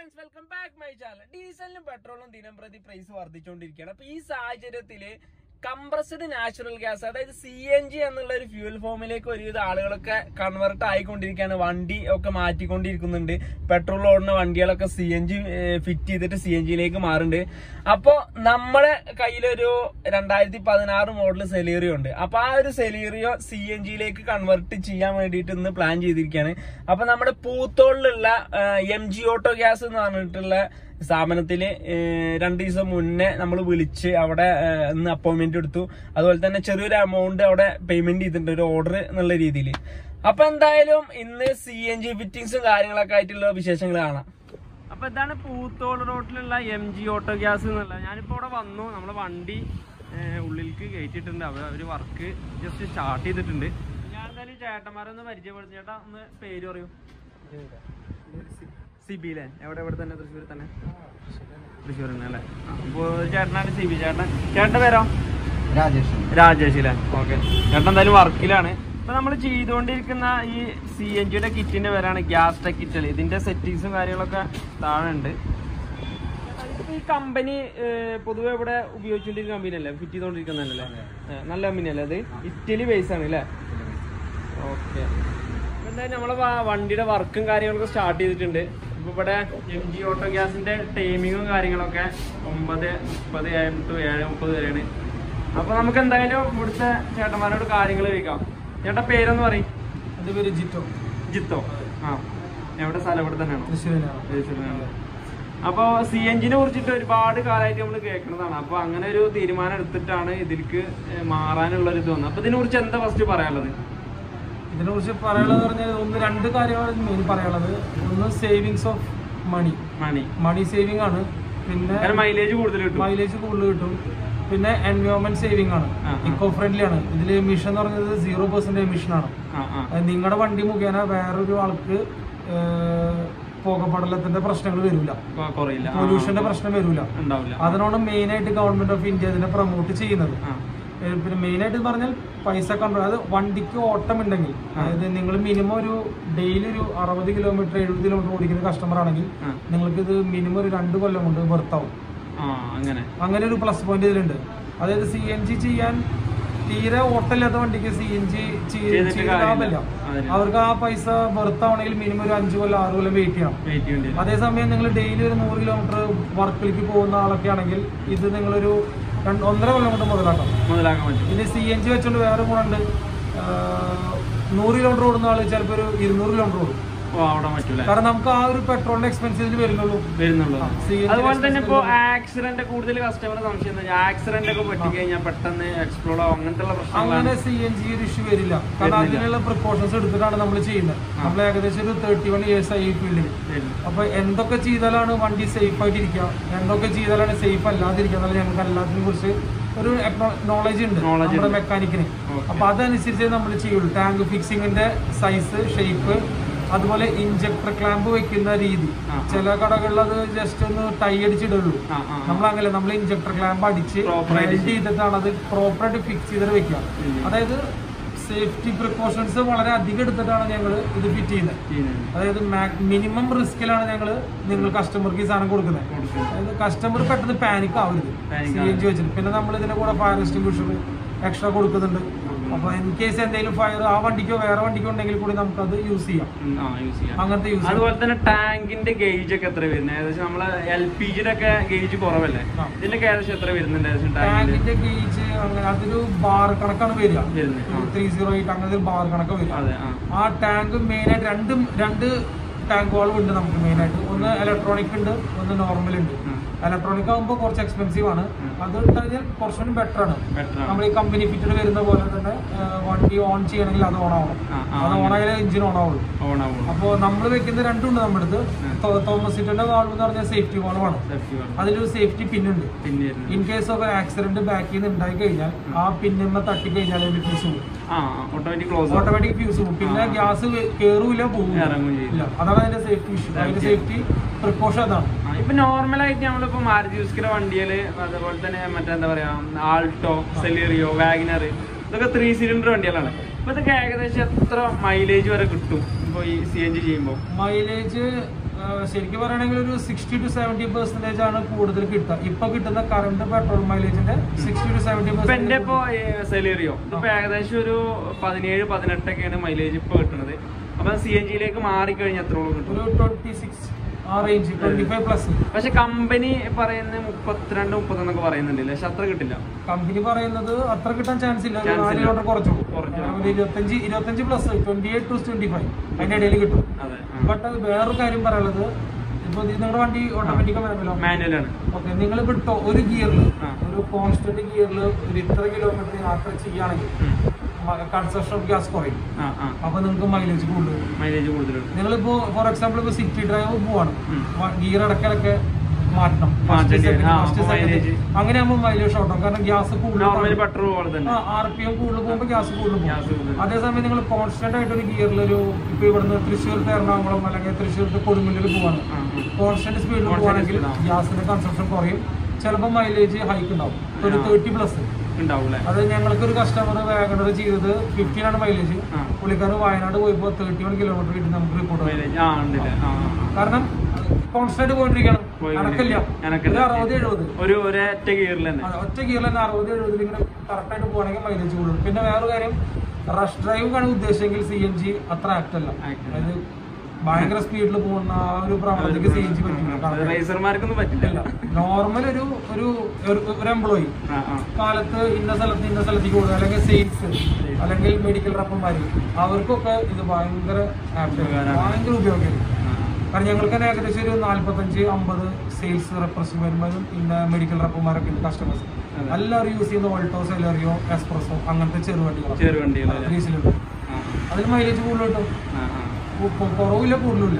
Friends welcome back my channel ഡീസലിനും പെട്രോളും ദിനം പ്രതി പ്രൈസ് വർദ്ധിച്ചുകൊണ്ടിരിക്കുകയാണ് അപ്പൊ ഈ സാഹചര്യത്തില് കംപ്രസ്ഡ് നാച്ചുറൽ ഗ്യാസ് അതായത് സി എൻ ജി എന്നുള്ള ഒരു ഫ്യൂൽ ഫോമിലേക്ക് ഒരുവിധ ആളുകളൊക്കെ കൺവേർട്ട് ആയിക്കൊണ്ടിരിക്കുകയാണ് വണ്ടി ഒക്കെ മാറ്റിക്കൊണ്ടിരിക്കുന്നുണ്ട് പെട്രോൾ ഓടുന്ന വണ്ടികളൊക്കെ സി എൻ ജി ഫിറ്റ് ചെയ്തിട്ട് സി എൻ ജിയിലേക്ക് മാറുന്നുണ്ട് അപ്പോ നമ്മളെ കയ്യിലൊരു രണ്ടായിരത്തി പതിനാറ് മോഡൽ സെലീറിയോ ഉണ്ട് അപ്പൊ ആ ഒരു സെലീറിയോ സി എൻ ജിയിലേക്ക് കൺവേർട്ട് ചെയ്യാൻ വേണ്ടിയിട്ട് ഇന്ന് പ്ലാൻ ചെയ്തിരിക്കുകയാണ് അപ്പൊ നമ്മുടെ പൂത്തോളിലുള്ള എം ജി ഓട്ടോ ഗ്യാസ് എന്ന് പറഞ്ഞിട്ടുള്ള സ്ഥാപനത്തില് ഏഹ്, രണ്ട് ദിവസം മുന്നേ നമ്മൾ വിളിച്ച് അവിടെ ഏഹ്, ഇന്ന് അപ്പോയിന്റ്മെന്റ് എടുത്തു അതുപോലെ തന്നെ ചെറിയൊരു എമൗണ്ട് അവിടെ പേയ്മെന്റ് ചെയ്തിട്ടുണ്ട് ഒരു ഓർഡർ എന്നുള്ള രീതിയിൽ അപ്പൊ എന്തായാലും ഇന്ന് സി എൻ ജി ഫിറ്റിംഗ്സും കാര്യങ്ങളൊക്കെ ആയിട്ടുള്ള വിശേഷങ്ങൾ കാണാം അപ്പൊ ഇതാണ് പൂത്തോട് റോഡിലുള്ള എം ജി ഓട്ടോ ഗ്യാസ് എന്നുള്ള ഞാനിപ്പോ ഇവിടെ വന്നു നമ്മളെ വണ്ടി ഏഹ്, ഉള്ളിലേക്ക് കയറ്റിയിട്ടുണ്ട് അവർ അവര് വർക്ക് ജസ്റ്റ് സ്റ്റാർട്ട് ചെയ്തിട്ടുണ്ട് ഞാൻ എന്തായാലും ചേട്ടന്മാരൊന്ന് പരിചയപ്പെടുത്തി ചേട്ടാ ഒന്ന് പേര് പറയൂ സിബിയിലെ എവിടെ എവിടെ തന്നെ തൃശ്ശൂർ തന്നെ തൃശ്ശൂർ തന്നെ അല്ലേ അപ്പോൾ ചേട്ടനാണ് സിബി ചേട്ടൻ ചേട്ടൻ്റെ പേരോ രാജേഷ് രാജേഷ് അല്ലേ ഓക്കെ ചേട്ടൻ എന്തായാലും വർക്കിലാണ് ഇപ്പൊ നമ്മൾ ചെയ്തുകൊണ്ടിരിക്കുന്ന ഈ സി എൻ ജിയുടെ കിറ്റിന്റെ പേരാണ് ഗ്യാസ് ടെക് കിറ്റൽ ഇതിന്റെ സെറ്റിങ്സും കാര്യങ്ങളൊക്കെ താഴെ ഉണ്ട് ഇപ്പൊ ഈ കമ്പനി പൊതുവെ ഇവിടെ ഉപയോഗിച്ചുകൊണ്ടിരിക്കുന്ന കമ്പനി അല്ലേ ഫിറ്റ് ചെയ്തുകൊണ്ടിരിക്കുന്നതല്ലേ ഏ, നല്ല കമ്പനി അല്ലേ അത് ഇറ്റലി ബേസ് ആണ് അല്ലേ ഓക്കെ എന്തായാലും നമ്മളെ വ- വണ്ടിയുടെ വർക്കും കാര്യങ്ങളൊക്കെ സ്റ്റാർട്ട് ചെയ്തിട്ടുണ്ട് ഇപ്പൊ ഇവിടെ എം ജി ഓട്ടോ ഗ്യാസിന്റെ ടൈമിങ്ങും കാര്യങ്ങളൊക്കെ ഒമ്പത് മുപ്പത് എം ടു ഏഴ് മുപ്പത് വരെയാണ് അപ്പൊ നമുക്ക് എന്തായാലും ഇവിടുത്തെ ചേട്ടന്മാരോട് കാര്യങ്ങൾ ചോദിക്കാം ചേട്ടാ പേരൊന്ന് പറയും എന്റെ പേര് ജിറ്റോ ജിത്തോ ആ എവിടെ സ്ഥലം ഇവിടെ തന്നെയാണോ തൃശ്ശൂരിലാണ് ഉദ്ദേശിക്കുന്നത്. അപ്പൊ സി എൻജിനെ കുറിച്ചിട്ട് ഒരുപാട് കാലമായിട്ട് നമ്മൾ കേൾക്കുന്നതാണ് അപ്പൊ അങ്ങനെ ഒരു തീരുമാനം എടുത്തിട്ടാണ് ഇതിലേക്ക് ഏഹ്, മാറാനുള്ള ഒരു ഇത് വന്നത് അപ്പൊ ഇതിനെ കുറിച്ച് എന്താ ഫസ്റ്റ് പറയാനുള്ളത് ഇതിനെ കുറിച്ച് പറയാനുള്ളത് പറഞ്ഞാൽ ഒന്ന് രണ്ട് കാര്യമാണ് മെയിൻ പറയാനുള്ളത് ഒന്ന് savings of money money money saving ആണ് പിന്നെ കാരണം മൈലേജ് കൂടുതൽ കിട്ടും മൈലേജ് കൂടുതൽ കിട്ടും പിന്നെ എൻവയോൺമെന്റ് സേവിങ് ആണ് ആ, ആ. ഇക്കോ ഫ്രണ്ട്ലി ആണ് ഇതിൽ എമിഷൻ എന്ന് പറഞ്ഞത് സീറോ പെർസെന്റ് എമിഷൻ ആണ് ആ ആ നിങ്ങളുടെ വണ്ടി മുഖേന വേറൊരു ആൾക്ക് ഏഹ്, പുകപടലത്തിന്റെ പ്രശ്നങ്ങൾ വരില്ല കൊ- കുറയില്ല ആ, പൊല്യൂഷന്റെ പ്രശ്നം വരില്ല ഉണ്ടാവില്ല അതിനോട് മെയിൻ ആയിട്ട് ഗവൺമെന്റ് ഓഫ് ഇന്ത്യ ഇതിനെ പ്രൊമോട്ട് ചെയ്യുന്നത് ആ ഏഹ് പിന്നെ മെയിൻ ആയിട്ട് പറഞ്ഞാൽ പൈസ കൺട്രോൾ അത് വണ്ടിക്ക് ഓട്ടം ഉണ്ടെങ്കിൽ അതായത് നിങ്ങൾ മിനിമം ഒരു ഡെയിലി ഒരു അറുപത് കിലോമീറ്റർ എഴുപത് കിലോമീറ്റർ ഓടിക്കുന്ന കസ്റ്റമർ ആണെങ്കിൽ ആ. നിങ്ങൾക്ക് ഇത് മിനിമം ഒരു രണ്ട് കൊല്ലം കൊണ്ട് വെർത്താവും ആ അങ്ങനെ അങ്ങനെ ഒരു പ്ലസ് പോയിന്റ് ഇതിലുണ്ട് അതായത് സി എൻ ജി ചെയ്യാൻ തീരെ ഓട്ടമില്ലാത്ത വണ്ടിക്ക് സി എൻ ജി ചെയ്തിട്ട് ചെയ്ത് കാര്യമില്ല. ലാഭമില്ല അതിന്. അവർക്ക് ആ പൈസ വെർത്താവണമെങ്കിൽ മിനിമം ഒരു അഞ്ച് കൊല്ലം ആറ് കൊല്ലം വെയിറ്റ് ചെയ്യണം വെയിറ്റ് ചെയ്യേണ്ടി വരും അതേസമയം നിങ്ങൾ ഡെയിലി ഒരു നൂറ് കിലോമീറ്റർ വർക്കിലേക്ക് പോകുന്ന ആളൊക്കെ ആണെങ്കിൽ ഇത് നിങ്ങളൊരു രണ്ട് ഒന്നര കൊല്ലം കൊണ്ട് മുതലാക്കാം മുതലാക്കാൻ പറ്റും പിന്നെ സി എൻ ജി വെച്ചുകൊണ്ട് വേറെ ഗുണമുണ്ട് ആഹ് നൂറ് കിലോമീറ്റർ ഓടുന്ന ആള് ചിലപ്പോൾ ഒരു ഇരുന്നൂറ് കിലോമീറ്റർ ഓടും ഓ അവിടെ പറ്റൂല കാരണം നമുക്ക് ആ ഒരു പെട്രോളിന്റെ എക്സ്പെൻസ് ഇതിൽ വരുന്നുള്ളൂ വരുന്നുള്ളൂ CNG അതുപോലെ തന്നെ ഇപ്പൊ ആക്സിഡന്റ് കൂടുതൽ കസ്റ്റമർ സംശയം എന്താ ആക്സിഡന്റ് ഒക്കെ പറ്റി കഴിഞ്ഞാൽ പെട്ടെന്ന് എക്സ്പ്ലോർ ആവും അങ്ങനത്തെ ഉള്ള അങ്ങനെ പ്രശ്നങ്ങളാണ് സി എൻ ജി ഒരു ഇഷ്യൂ വരില്ല കാരണം വരുന്നില്ല. അതിനുള്ള പ്രിക്കോഷൻസ് എടുത്തിട്ടാണ് നമ്മൾ ചെയ്യുന്നത് നമ്മൾ ഏകദേശം ഒരു തേർട്ടി വൺ ഇയേഴ്സ് ആയി ഈ ഫീൽഡിൽ വരുന്നു. അപ്പൊ എന്തൊക്കെ ചെയ്താലാണ് വണ്ടി സേഫ് ആയിട്ട് ഇരിക്കുക എന്തൊക്കെ ചെയ്താലാണ് സേഫ് അല്ലാതിരിക്കുക എന്നുള്ള ഞങ്ങൾക്ക് എല്ലാത്തിനെ കുറിച്ച് ഒരു നോളജ് ഉണ്ട് Knowledge നമ്മുടെ ഉണ്ട്. മെക്കാനിക്കിന് Okay. അപ്പൊ അതനുസരിച്ച് നമ്മൾ ചെയ്യുള്ളൂ ടാങ്ക് ഫിക്സിങ്ങിന്റെ സൈസ് ഷേപ്പ് അതുപോലെ ഇഞ്ചക്ടർ ക്ലാമ്പ് വെക്കുന്ന രീതി ആ, ആ. ചില കടകളിൽ അത് ജസ്റ്റ് ഒന്ന് ടൈ അടിച്ചിടുള്ളൂ ആ ആ നമ്മൾ അങ്ങനെ നമ്മൾ ഇഞ്ചക്ടർ ക്ലാമ്പ് അടിച്ച് Proper ആയിട്ട് വെൽഡ് ചെയ്തിട്ടാണ് അത് പ്രോപ്പറായിട്ട് ഫിക്സ് ചെയ്തിട്ട് വെക്കുക ഉം. അതായത് സേഫ്റ്റി പ്രിക്കോഷൻസ് വളരെ അധികം എടുത്തിട്ടാണ് ഞങ്ങൾ ഇത് ഫിറ്റ് ചെയ്യുന്നത് ചെയ്യുന്നുണ്ട്. അതായത് മിനിമം റിസ്കിലാണ് ഞങ്ങൾ നിങ്ങൾ കസ്റ്റമർക്ക് ഈ സാധനം കൊടുക്കുന്നത് കൊടുക്കുന്നത്. അതായത് കസ്റ്റമർ പെട്ടെന്ന് പാനിക് ആവരുത് Panic സി എൻ ജി വെച്ചിട്ട് പിന്നെ നമ്മൾ ഇതിന്റെ കൂടെ ഫയർ എക്സ്റ്റിംഗ്വിഷർ എക്സ്ട്രാ കൊടുക്കുന്നുണ്ട് അപ്പൊ ഇൻ കേസ് എന്തെങ്കിലും ഫയർ ആ വണ്ടിക്കോ വേറെ വണ്ടിക്കോ ഉണ്ടെങ്കിൽ കൂടി നമുക്ക് അത് യൂസ് ചെയ്യാം ഉം, ആ യൂസ് ചെയ്യാം അങ്ങനത്തെ യൂസ് അതുപോലെ തന്നെ ടാങ്കിന്റെ ഗേജ് ഒക്കെ എത്ര വരുന്നത് ഏകദേശം നമ്മളെ എൽ പി ജിയുടെ ഒക്കെ ഗേജ് കുറവല്ലേ ആ. ഇതിന്റെ ഏകദേശം എത്ര വരുന്നുണ്ട് ഏകദേശം ടാങ്കിന്റെ ടാങ്കിന്റെ ഗേജ് അങ്ങനെ അതൊരു ബാർ കണക്കാണ് വരിക വരുന്നത് ആ. ത്രീ സീറോ എയ്റ്റ് അങ്ങനത്തെ ഒരു ബാർ കണക്ക് വരിക അതെ ആ ആ ടാങ്ക് മെയിനായിട്ട് രണ്ട് രണ്ട് ടാങ്ക് വാൾവ് ഉണ്ട് നമുക്ക് മെയിനായിട്ട് ഒന്ന് ഇലക്ട്രോണിക് ഉണ്ട് ഒന്ന് നോർമൽ ഉണ്ട് ഉം. ഇലക്ട്രോണിക് ആകുമ്പോൾ കുറച്ച് എക്സ്പെൻസീവ് ആണ് ഉം. അത് ഇട്ട് കഴിഞ്ഞാൽ കുറച്ചുകൂടി ബെറ്റർ ആണ് ബെറ്റർ നമ്മൾ ഈ കമ്പനി ഫിറ്റഡ് വരുന്ന പോലെ തന്നെ ആ, വണ്ടി ഓൺ ചെയ്യണമെങ്കിൽ അത് ഓൺ ആവണം ആ, ആ, അത് ഓൺ ആയാലേ എഞ്ചിൻ ഓൺ ആവുള്ളൂ ഓൺ ആവുള്ളൂ അപ്പോൾ നമ്മൾ വെക്കുന്ന രണ്ടുണ്ട് നമ്മുടെ അടുത്ത് തോമസിറ്റിന്റെ വാൾവ് എന്ന് പറഞ്ഞാൽ സേഫ്റ്റി വാൾവ് ആണ് സേഫ്റ്റി വേണം അതിലൊരു സേഫ്റ്റി പിൻ ഉണ്ട് പിന്നെ വരുന്നത് ഇൻ കേസ് ഓഫ് ആക്സിഡന്റ് ബാക്കിൽ നിന്ന് ഉണ്ടായി കഴിഞ്ഞാൽ ആ പിന്നിന്മ തട്ടി കഴിഞ്ഞാൽ അതിന്റെ ഫ്യൂസ് പോകും ആ ഓട്ടോമാറ്റിക് ക്ലോസ് ഓട്ടോമാറ്റിക് ഫ്യൂസ് പോകും പിന്നെ ആ. ഗ്യാസ് കയറൂല പോകും ഇറങ്ങും ചെയ്യില്ല. ഇല്ല അതാണ് അതിന്റെ സേഫ്റ്റി ഇഷ്യൂ അതിന്റെ സേഫ്റ്റി പ്രിക്കോഷൻ അതാണ് ഇപ്പൊ നോർമൽ ആയിട്ട് നമ്മളിപ്പോ മാരുതി സുസുക്കിയുടെ വണ്ടികള് അതുപോലെ തന്നെ മറ്റേ എന്താ പറയാ ആൾട്ടോ സെലേറിയോ വാഗനർ ഇതൊക്കെ ത്രീ സിലിണ്ടർ വണ്ടികളാണ് ഇപ്പൊ ഇതൊക്കെ ഏകദേശം എത്ര മൈലേജ് വരെ കിട്ടും ഇപ്പൊ ഈ സി എൻ ജി ചെയ്യുമ്പോൾ മൈലേജ് ആ, ശരിക്കും പറയുകയാണെങ്കിൽ ഒരു സിക്സ്റ്റി ടു സെവന്റി പെർസെന്റേജ് ആണ് കൂടുതൽ കിട്ടുക ഇപ്പൊ കിട്ടുന്ന കറണ്ട് പെട്രോൾ മൈലേജിന്റെ സിക്സ്റ്റി ടു സെവന്റി ഇപ്പൊ എന്റെ ഇപ്പൊ സെലേറിയോ ഇപ്പൊ ഏകദേശം ഒരു പതിനേഴ് പതിനെട്ടൊക്കെയാണ് മൈലേജ് ഇപ്പൊ കിട്ടുന്നത് അപ്പൊ സി എൻ ജിയിലേക്ക് മാറിക്കഴിഞ്ഞാൽ എത്രയോളം കിട്ടും ഒരു ട്വന്റി സിക്സ് ആ റേഞ്ച് ട്വന്റി ഫൈവ് പ്ലസ് പക്ഷെ കമ്പനി പറയുന്ന മുപ്പത്തിരണ്ട് മുപ്പത്തൊന്നൊക്കെ പറയുന്നുണ്ടല്ലേ പക്ഷെ അത്ര കിട്ടില്ല കമ്പനി പറയുന്നത് അത്ര കിട്ടാൻ ചാൻസ് ഇല്ല ഒരു Chance നാല് ഇല്ല. കിലോമീറ്റർ കുറച്ചു കുറച്ചു. ഒരു ഇരുപത്തഞ്ച് ഇരുപത്തഞ്ച് plus twenty eight to twenty five അതിന്റെ ഇടയിൽ കിട്ടും അതെ ബട്ട് അത് വേറൊരു കാര്യം പറയാനുള്ളത് ഇപ്പൊ ഇത് നിങ്ങളുടെ വണ്ടി ഓട്ടോമാറ്റിക് വരുമല്ലോ മാനുവലാണ് ഓക്കെ നിങ്ങൾ ഇപ്പൊ ഒരു ഗിയറിൽ ആ. ഒരു കോൺസ്റ്റന്റ് ഗിയറിൽ ഒരു ഇത്ര കിലോമീറ്റർ യാത്ര ചെയ്യുകയാണെങ്കിൽ കൺസപ്ഷൻ ഓഫ് ഗ്യാസ് കുറയും ആ ആ അപ്പൊ നിങ്ങൾക്ക് മൈലേജ് കൂടുതൽ മൈലേജ് കൂടുതലുണ്ട് നിങ്ങളിപ്പോ ഫോർ എക്സാമ്പിൾ ഇപ്പൊ സിറ്റി ഡ്രൈവ് പോവാണ് ഉം. ഗിയർ ഇടക്കിടക്ക് മാറ്റണം മാറ്റേണ്ടി വരും. ആ, ഫസ്റ്റ് അപ്പൊ സെക്കൻഡ് mileage. അങ്ങനെ ആകുമ്പോൾ മൈലേജ് ഷോർട്ടാവും കാരണം ഗ്യാസ് നോർമലി കൂടുതൽ പെട്രോൾ പോലെ തന്നെ ആർ പി എം കൂടുതൽ പോകുമ്പോൾ ഗ്യാസ് കൂടുതൽ ഗ്യാസ് പോകും കൂടുതൽ അതേസമയം നിങ്ങൾ കോൺസ്റ്റന്റ് ആയിട്ട് ഒരു ഗിയറിൽ ഒരു ഇപ്പൊ ഇവിടുന്ന് തൃശ്ശൂർ to എറണാകുളം അല്ലെങ്കിൽ തൃശ്ശൂർ to കൊടുങ്ങല്ലൂർ പോവാണ് ആ, ആ. കോൺസ്റ്റന്റ് സ്പീഡിൽ Constant പോവാണെങ്കിൽ speed ആ. ഗ്യാസിന്റെ കൺസംഷൻ കുറയും ചിലപ്പോൾ മൈലേജ് ഹൈക്ക് ഉണ്ടാവും ഒരു ആ. തേർട്ടി പ്ലസ് ഉണ്ടാവൂലേ അത് ഞങ്ങൾക്ക് ഒരു കസ്റ്റമർ വാഗണർ ചെയ്തത് ഫിഫ്റ്റീൻ ആണ് മൈലേജ് ആ. പുള്ളിക്കാരൻ വയനാട് പോയപ്പോൾ തേർട്ടി വൺ കിലോമീറ്റർ കിട്ടി നമുക്ക് റിപ്പോർട്ട് മൈലേജ് ആ ഉണ്ടല്ലേ ആ ആ, ആ. കാരണം കോൺസ്റ്റന്റ് പോയിട്ടിരിക്കണം പോയിക്കൊണ്ടിരിക്കും. അനക്കില്ല അനക്കില്ല. ഒരു അറുപത് എഴുപത് ഒരു ഒരൊറ്റ ഗിയറിൽ തന്നെ അതെ, ഒറ്റ ഗിയറിൽ തന്നെ അറുപത് എഴുപതിൽ ഇങ്ങനെ കറക്റ്റ് ആയിട്ട് പോകണമെങ്കിൽ മൈലേജ് കൂടും പിന്നെ വേറൊരു കാര്യം റഷ് ഡ്രൈവ് ആണ് ഉദ്ദേശിച്ചെങ്കിൽ സി എൻ ജി അത്ര ആക്ട് അല്ല Act അല്ല. അതായത് ഭയങ്കര സ്പീഡിൽ പോകുന്ന ആ ഒരു പ്രവണതയ്ക്ക് സി എൻ ജി പറ്റില്ല കാരണം റേസർമാർക്കൊന്നും പറ്റില്ല നോർമൽ ഒരു ഒരു ഒരു- ഒരു എംപ്ലോയി ആ ആ കാലത്ത് ഇന്ന സ്ഥലത്ത് ഇന്ന സ്ഥലത്തേക്ക് പോകുക അല്ലെങ്കിൽ സെയിൽസ് അല്ലെങ്കിൽ മെഡിക്കൽ റപ്പന്മാര് അവർക്കൊക്കെ ഇത് ഭയങ്കര ആപ്റ്റ് ഉപകാരമാണ്. ഭയങ്കര ഉപയോഗം ആ. കാരണം ഞങ്ങൾക്ക് തന്നെ ഏകദേശം ഒരു നാല്പത്തഞ്ച് അമ്പത് സെയിൽസ് റെപ്രസെന്റേറ്റീവ്മാരും പിന്നെ മെഡിക്കൽ റപ്പന്മാരൊക്കെ ഉണ്ട് കസ്റ്റമേഴ്സ് അതെ. എല്ലാവരും യൂസ് ചെയ്യുന്ന ഓൾട്ടോ സെലറിയോ എക്സ്പ്രസോ അങ്ങനത്തെ ചെറുവണ്ടികളാണ് ചെറുവണ്ടികളല്ലേ ഡീസലുണ്ട് ആ അതിൽ മൈലേജ് കൂടുതൽ കിട്ടും ആ ആ കു- കു- കുറവില്ല കൂടുതലില്ല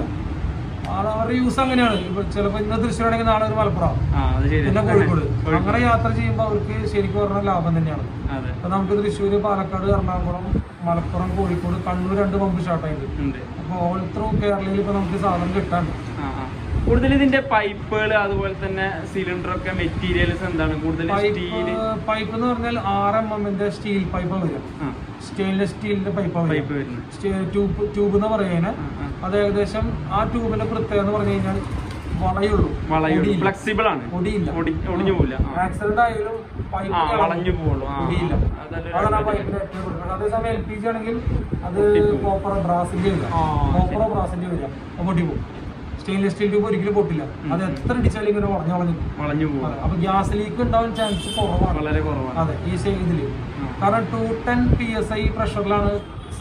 ആ അവരുടെ യൂസ് അങ്ങനെയാണ് ഇപ്പൊ ചിലപ്പോൾ ഇന്ന് തൃശ്ശൂരാണെങ്കിൽ നാളെ ഒരു മലപ്പുറം ആ അത് ശരി പിന്നെ കോഴിക്കോട് അങ്ങനെ യാത്ര ചെയ്യുമ്പോൾ അവർക്ക് ശരിക്കും പറഞ്ഞാൽ ലാഭം തന്നെയാണ് അതെ അപ്പൊ നമുക്ക് തൃശ്ശൂർ പാലക്കാട് എറണാകുളം മലപ്പുറം കോഴിക്കോട് കണ്ണൂർ രണ്ട് പമ്പ് സ്റ്റാർട്ടായിട്ടുണ്ട് ഉണ്ട് അപ്പോൾ ഓൾ ത്രൂ കേരളയിൽ ഇപ്പൊ നമുക്ക് സാധനം കിട്ടാണ്ട് ആ ആ കൂടുതൽ ഇതിന്റെ പൈപ്പുകൾ അതുപോലെ തന്നെ സിലിണ്ടർ ഒക്കെ മെറ്റീരിയൽസ് എന്താണ് കൂടുതൽ പൈപ്പ് സ്റ്റീല് പൈപ്പ് എന്ന് പറഞ്ഞാൽ ആറ് എം എമ്മിന്റെ സ്റ്റീൽ പൈപ്പ് വരിക ആ സ്റ്റെയിൻലെസ് സ്റ്റീലിന്റെ പൈപ്പ് പൈപ്പ് വരുന്നത് ട്യൂബ് ട്യൂബ് എന്ന് പറയുന്നത് ആ, ആ. അത് ഏകദേശം ആ ട്യൂബിന്റെ പ്രത്യേകത എന്ന് പറഞ്ഞു കഴിഞ്ഞാൽ വളയുള്ളൂ വളയുള്ളൂ പൊടിയില്ല. ഫ്ലെക്സിബിൾ ആണ് പൊടിയില്ല ഒടി- ഒടിഞ്ഞു പോവില്ല ആ. ആക്സിഡന്റ് ആയാലും പൈപ്പ് ആ ഇളകും. വളഞ്ഞു പോവുള്ളൂ ആ പൊടിയില്ല അതല്ല അതാണ് ആ പൈപ്പിന്റെ ഏറ്റവും കൂടുതൽ അതേസമയം എൽ പി ജി ആണെങ്കിൽ അത് പൊട്ടിപ്പോവും. കോപ്പറോ ബ്രാസിന്റെ വരിക ആ, കോപ്പറോ ബ്രാസിന്റെ വരിക അത് പൊട്ടിപ്പോവും സ്റ്റെയിൻലെസ് സ്റ്റീൽ ട്യൂബ് ഒരിക്കലും പൊട്ടില്ല അത് എത്ര ഇടിച്ചാലും ഇങ്ങനെ വളഞ്ഞു വളഞ്ഞു പോകും. വളഞ്ഞു പോകും അതെ. അപ്പൊ ഗ്യാസ് ലീക്ക് ഉണ്ടാവാൻ ചാൻസ് കുറവാണ് വളരെ കുറവാണ് അതെ ഈ സെയിം ഇതില് ആ. കാരണം two ten P S I പ്രഷറിലാണ്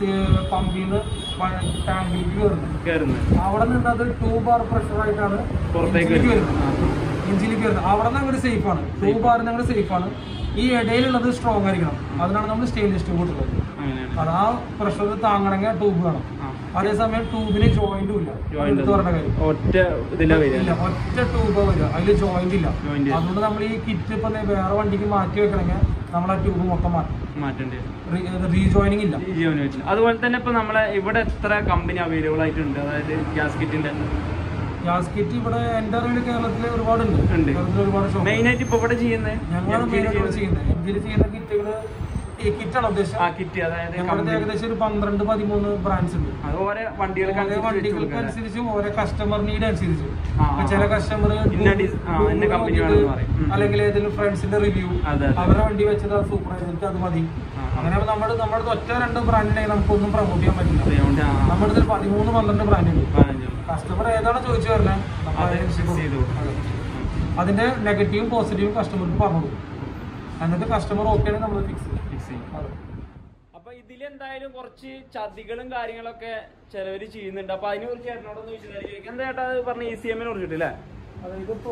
പമ്പിൽ നിന്ന് ടാങ്കിലേക്ക് കയറുന്നത് കയറുന്നത് അവിടെ നിന്ന് അത് ടു ബാർ പ്രഷർ ആയിട്ടാണ് പുറത്തേക്ക് എഞ്ചിനിലേക്ക് വരുന്നത്. വരുന്നത് എഞ്ചിനിലേക്ക് വരുന്നത് അവിടെ നിന്ന് അങ്ങോട്ട് സേഫ് ആണ് ടു ബാറിന് അങ്ങോട്ട് സേഫ് ആണ് ഈ ഇടയിലുള്ളത് സ്ട്രോങ് ആയിരിക്കണം അതിനാണ് നമ്മൾ സ്റ്റെയിൻലെസ് ട്യൂബ് ഇട്ടുള്ളത് അങ്ങനെയാണ് അത് ആ പ്രഷർ താങ്ങണമെങ്കിൽ ട്യൂബ് വേണം ആ അതേസമയം ട്യൂബിന് ജോയിന്റും ഇല്ല ജോയിന്റ് എടുത്ത് പറഞ്ഞ കാര്യം ഒറ്റ ഇതിലാ വരിക ഇല്ല ഒറ്റ ട്യൂബ് വരിക അതിൽ ജോയിന്റ് ഇല്ല Joint ഇല്ല. അതുകൊണ്ട് നമ്മൾ ഈ കിറ്റ് ഇപ്പൊ ദേ വേറെ വണ്ടിക്ക് മാറ്റി വെക്കണമെങ്കിൽ നമ്മൾ ആ ട്യൂബ് മൊത്തം മാറ്റും മാറ്റേണ്ടി വരും റീജോയിനിങ് ഇല്ല ഈ ജീവന് പറ്റില്ല അതുപോലെ തന്നെ ഇപ്പൊ നമ്മളെ ഇവിടെ എത്ര കമ്പനി അവൈലബിൾ ആയിട്ടുണ്ട് അതായത് ഗ്യാസ് കിറ്റിന്റെ ഗ്യാസ് കിറ്റ് ഇവിടെ എന്റെ അറിവിൽ കേരളത്തിൽ ഒരുപാടുണ്ട് ഉണ്ട്. കേരളത്തിൽ ഒരുപാട് ഷോപ്പ് മെയിൻ ആയിട്ട് ഇപ്പൊ ഇവിടെ ചെയ്യുന്നത് ഞങ്ങളാണ് മെയിനായിട്ട് ചെയ്യുന്നത് എംജിയിൽ ചെയ്യുന്ന കിറ്റുകൾ ഈ കിറ്റാണ് ഉദ്ദേശം ആ കിറ്റ് അതായത് ഞങ്ങളുടെ company- ഏകദേശം ഒരു പന്ത്രണ്ട് പതിമൂന്ന് ബ്രാൻഡ്സ് ഉണ്ട് അത് ഓരോ വണ്ടികൾക്ക് ഓരോ അനുസരിച്ച് വെച്ച് വണ്ടികൾക്ക് കൊടുക്കാം അല്ലേ? അനുസരിച്ചും ഓരോ കസ്റ്റമർ നീഡ് അനുസരിച്ച് ആ, ഇപ്പൊ ആ, ചില ആ. കസ്റ്റമർ ഇന്ന ഡിസ്- ആ, ഇന്ന company വേണമെന്ന് പറയും. ഉം. അല്ലെങ്കിൽ ഏതെങ്കിലും ഫ്രണ്ട്സിന്റെ റിവ്യൂ അതെ, അതെ. അവരുടെ വണ്ടി വെച്ചത് സൂപ്പർ ആയിട്ട് അത് മതി ആ, ആ. അങ്ങനെ നമ്മുടെ നമ്മുടെ ഒറ്റ രണ്ട് ബ്രാൻഡിനെങ്കിൽ നമുക്കൊന്നും പ്രൊമോട്ട് ചെയ്യാൻ പറ്റില്ല അതുകൊണ്ട് ആ, ആ, നമ്മുടെ ഇതിൽ പതിമൂന്ന് പന്ത്രണ്ട് ബ്രാൻഡ് ഉണ്ട് പതിനഞ്ച്. കസ്റ്റമർ ഏതാണ് ചോദിച്ചു പറഞ്ഞാൽ നമ്മൾ അത് അതിനനുസരിച്ച് fix ചെയ്ത് കൊടുക്കും. കൊടുക്കും. അതെ. അതിന്റെ നെഗറ്റീവും പോസിറ്റീവും കസ്റ്റമർക്ക് പറഞ്ഞു കൊടുക്കും എന്നിട്ട് കസ്റ്റമർ ഓക്കെ ആണെങ്കിൽ നമ്മൾ ഫിക്സ് ചെയ്യും Fix ചെയ്യും. അതെ. അപ്പൊ ഇതിലെന്തായാലും കുറച്ച് ചതികളും കാര്യങ്ങളൊക്കെ ചിലവര് ചെയ്യുന്നുണ്ട് അപ്പൊ അതിനെ കുറിച്ച് ചേട്ടനോടൊന്ന് വിശദീകരിക്കും എന്താ ചേട്ടാ അത് പറഞ്ഞ ഇ സി എമ്മിനെ കുറിച്ചിട്ട് അല്ലേ അത് ഇതിപ്പോ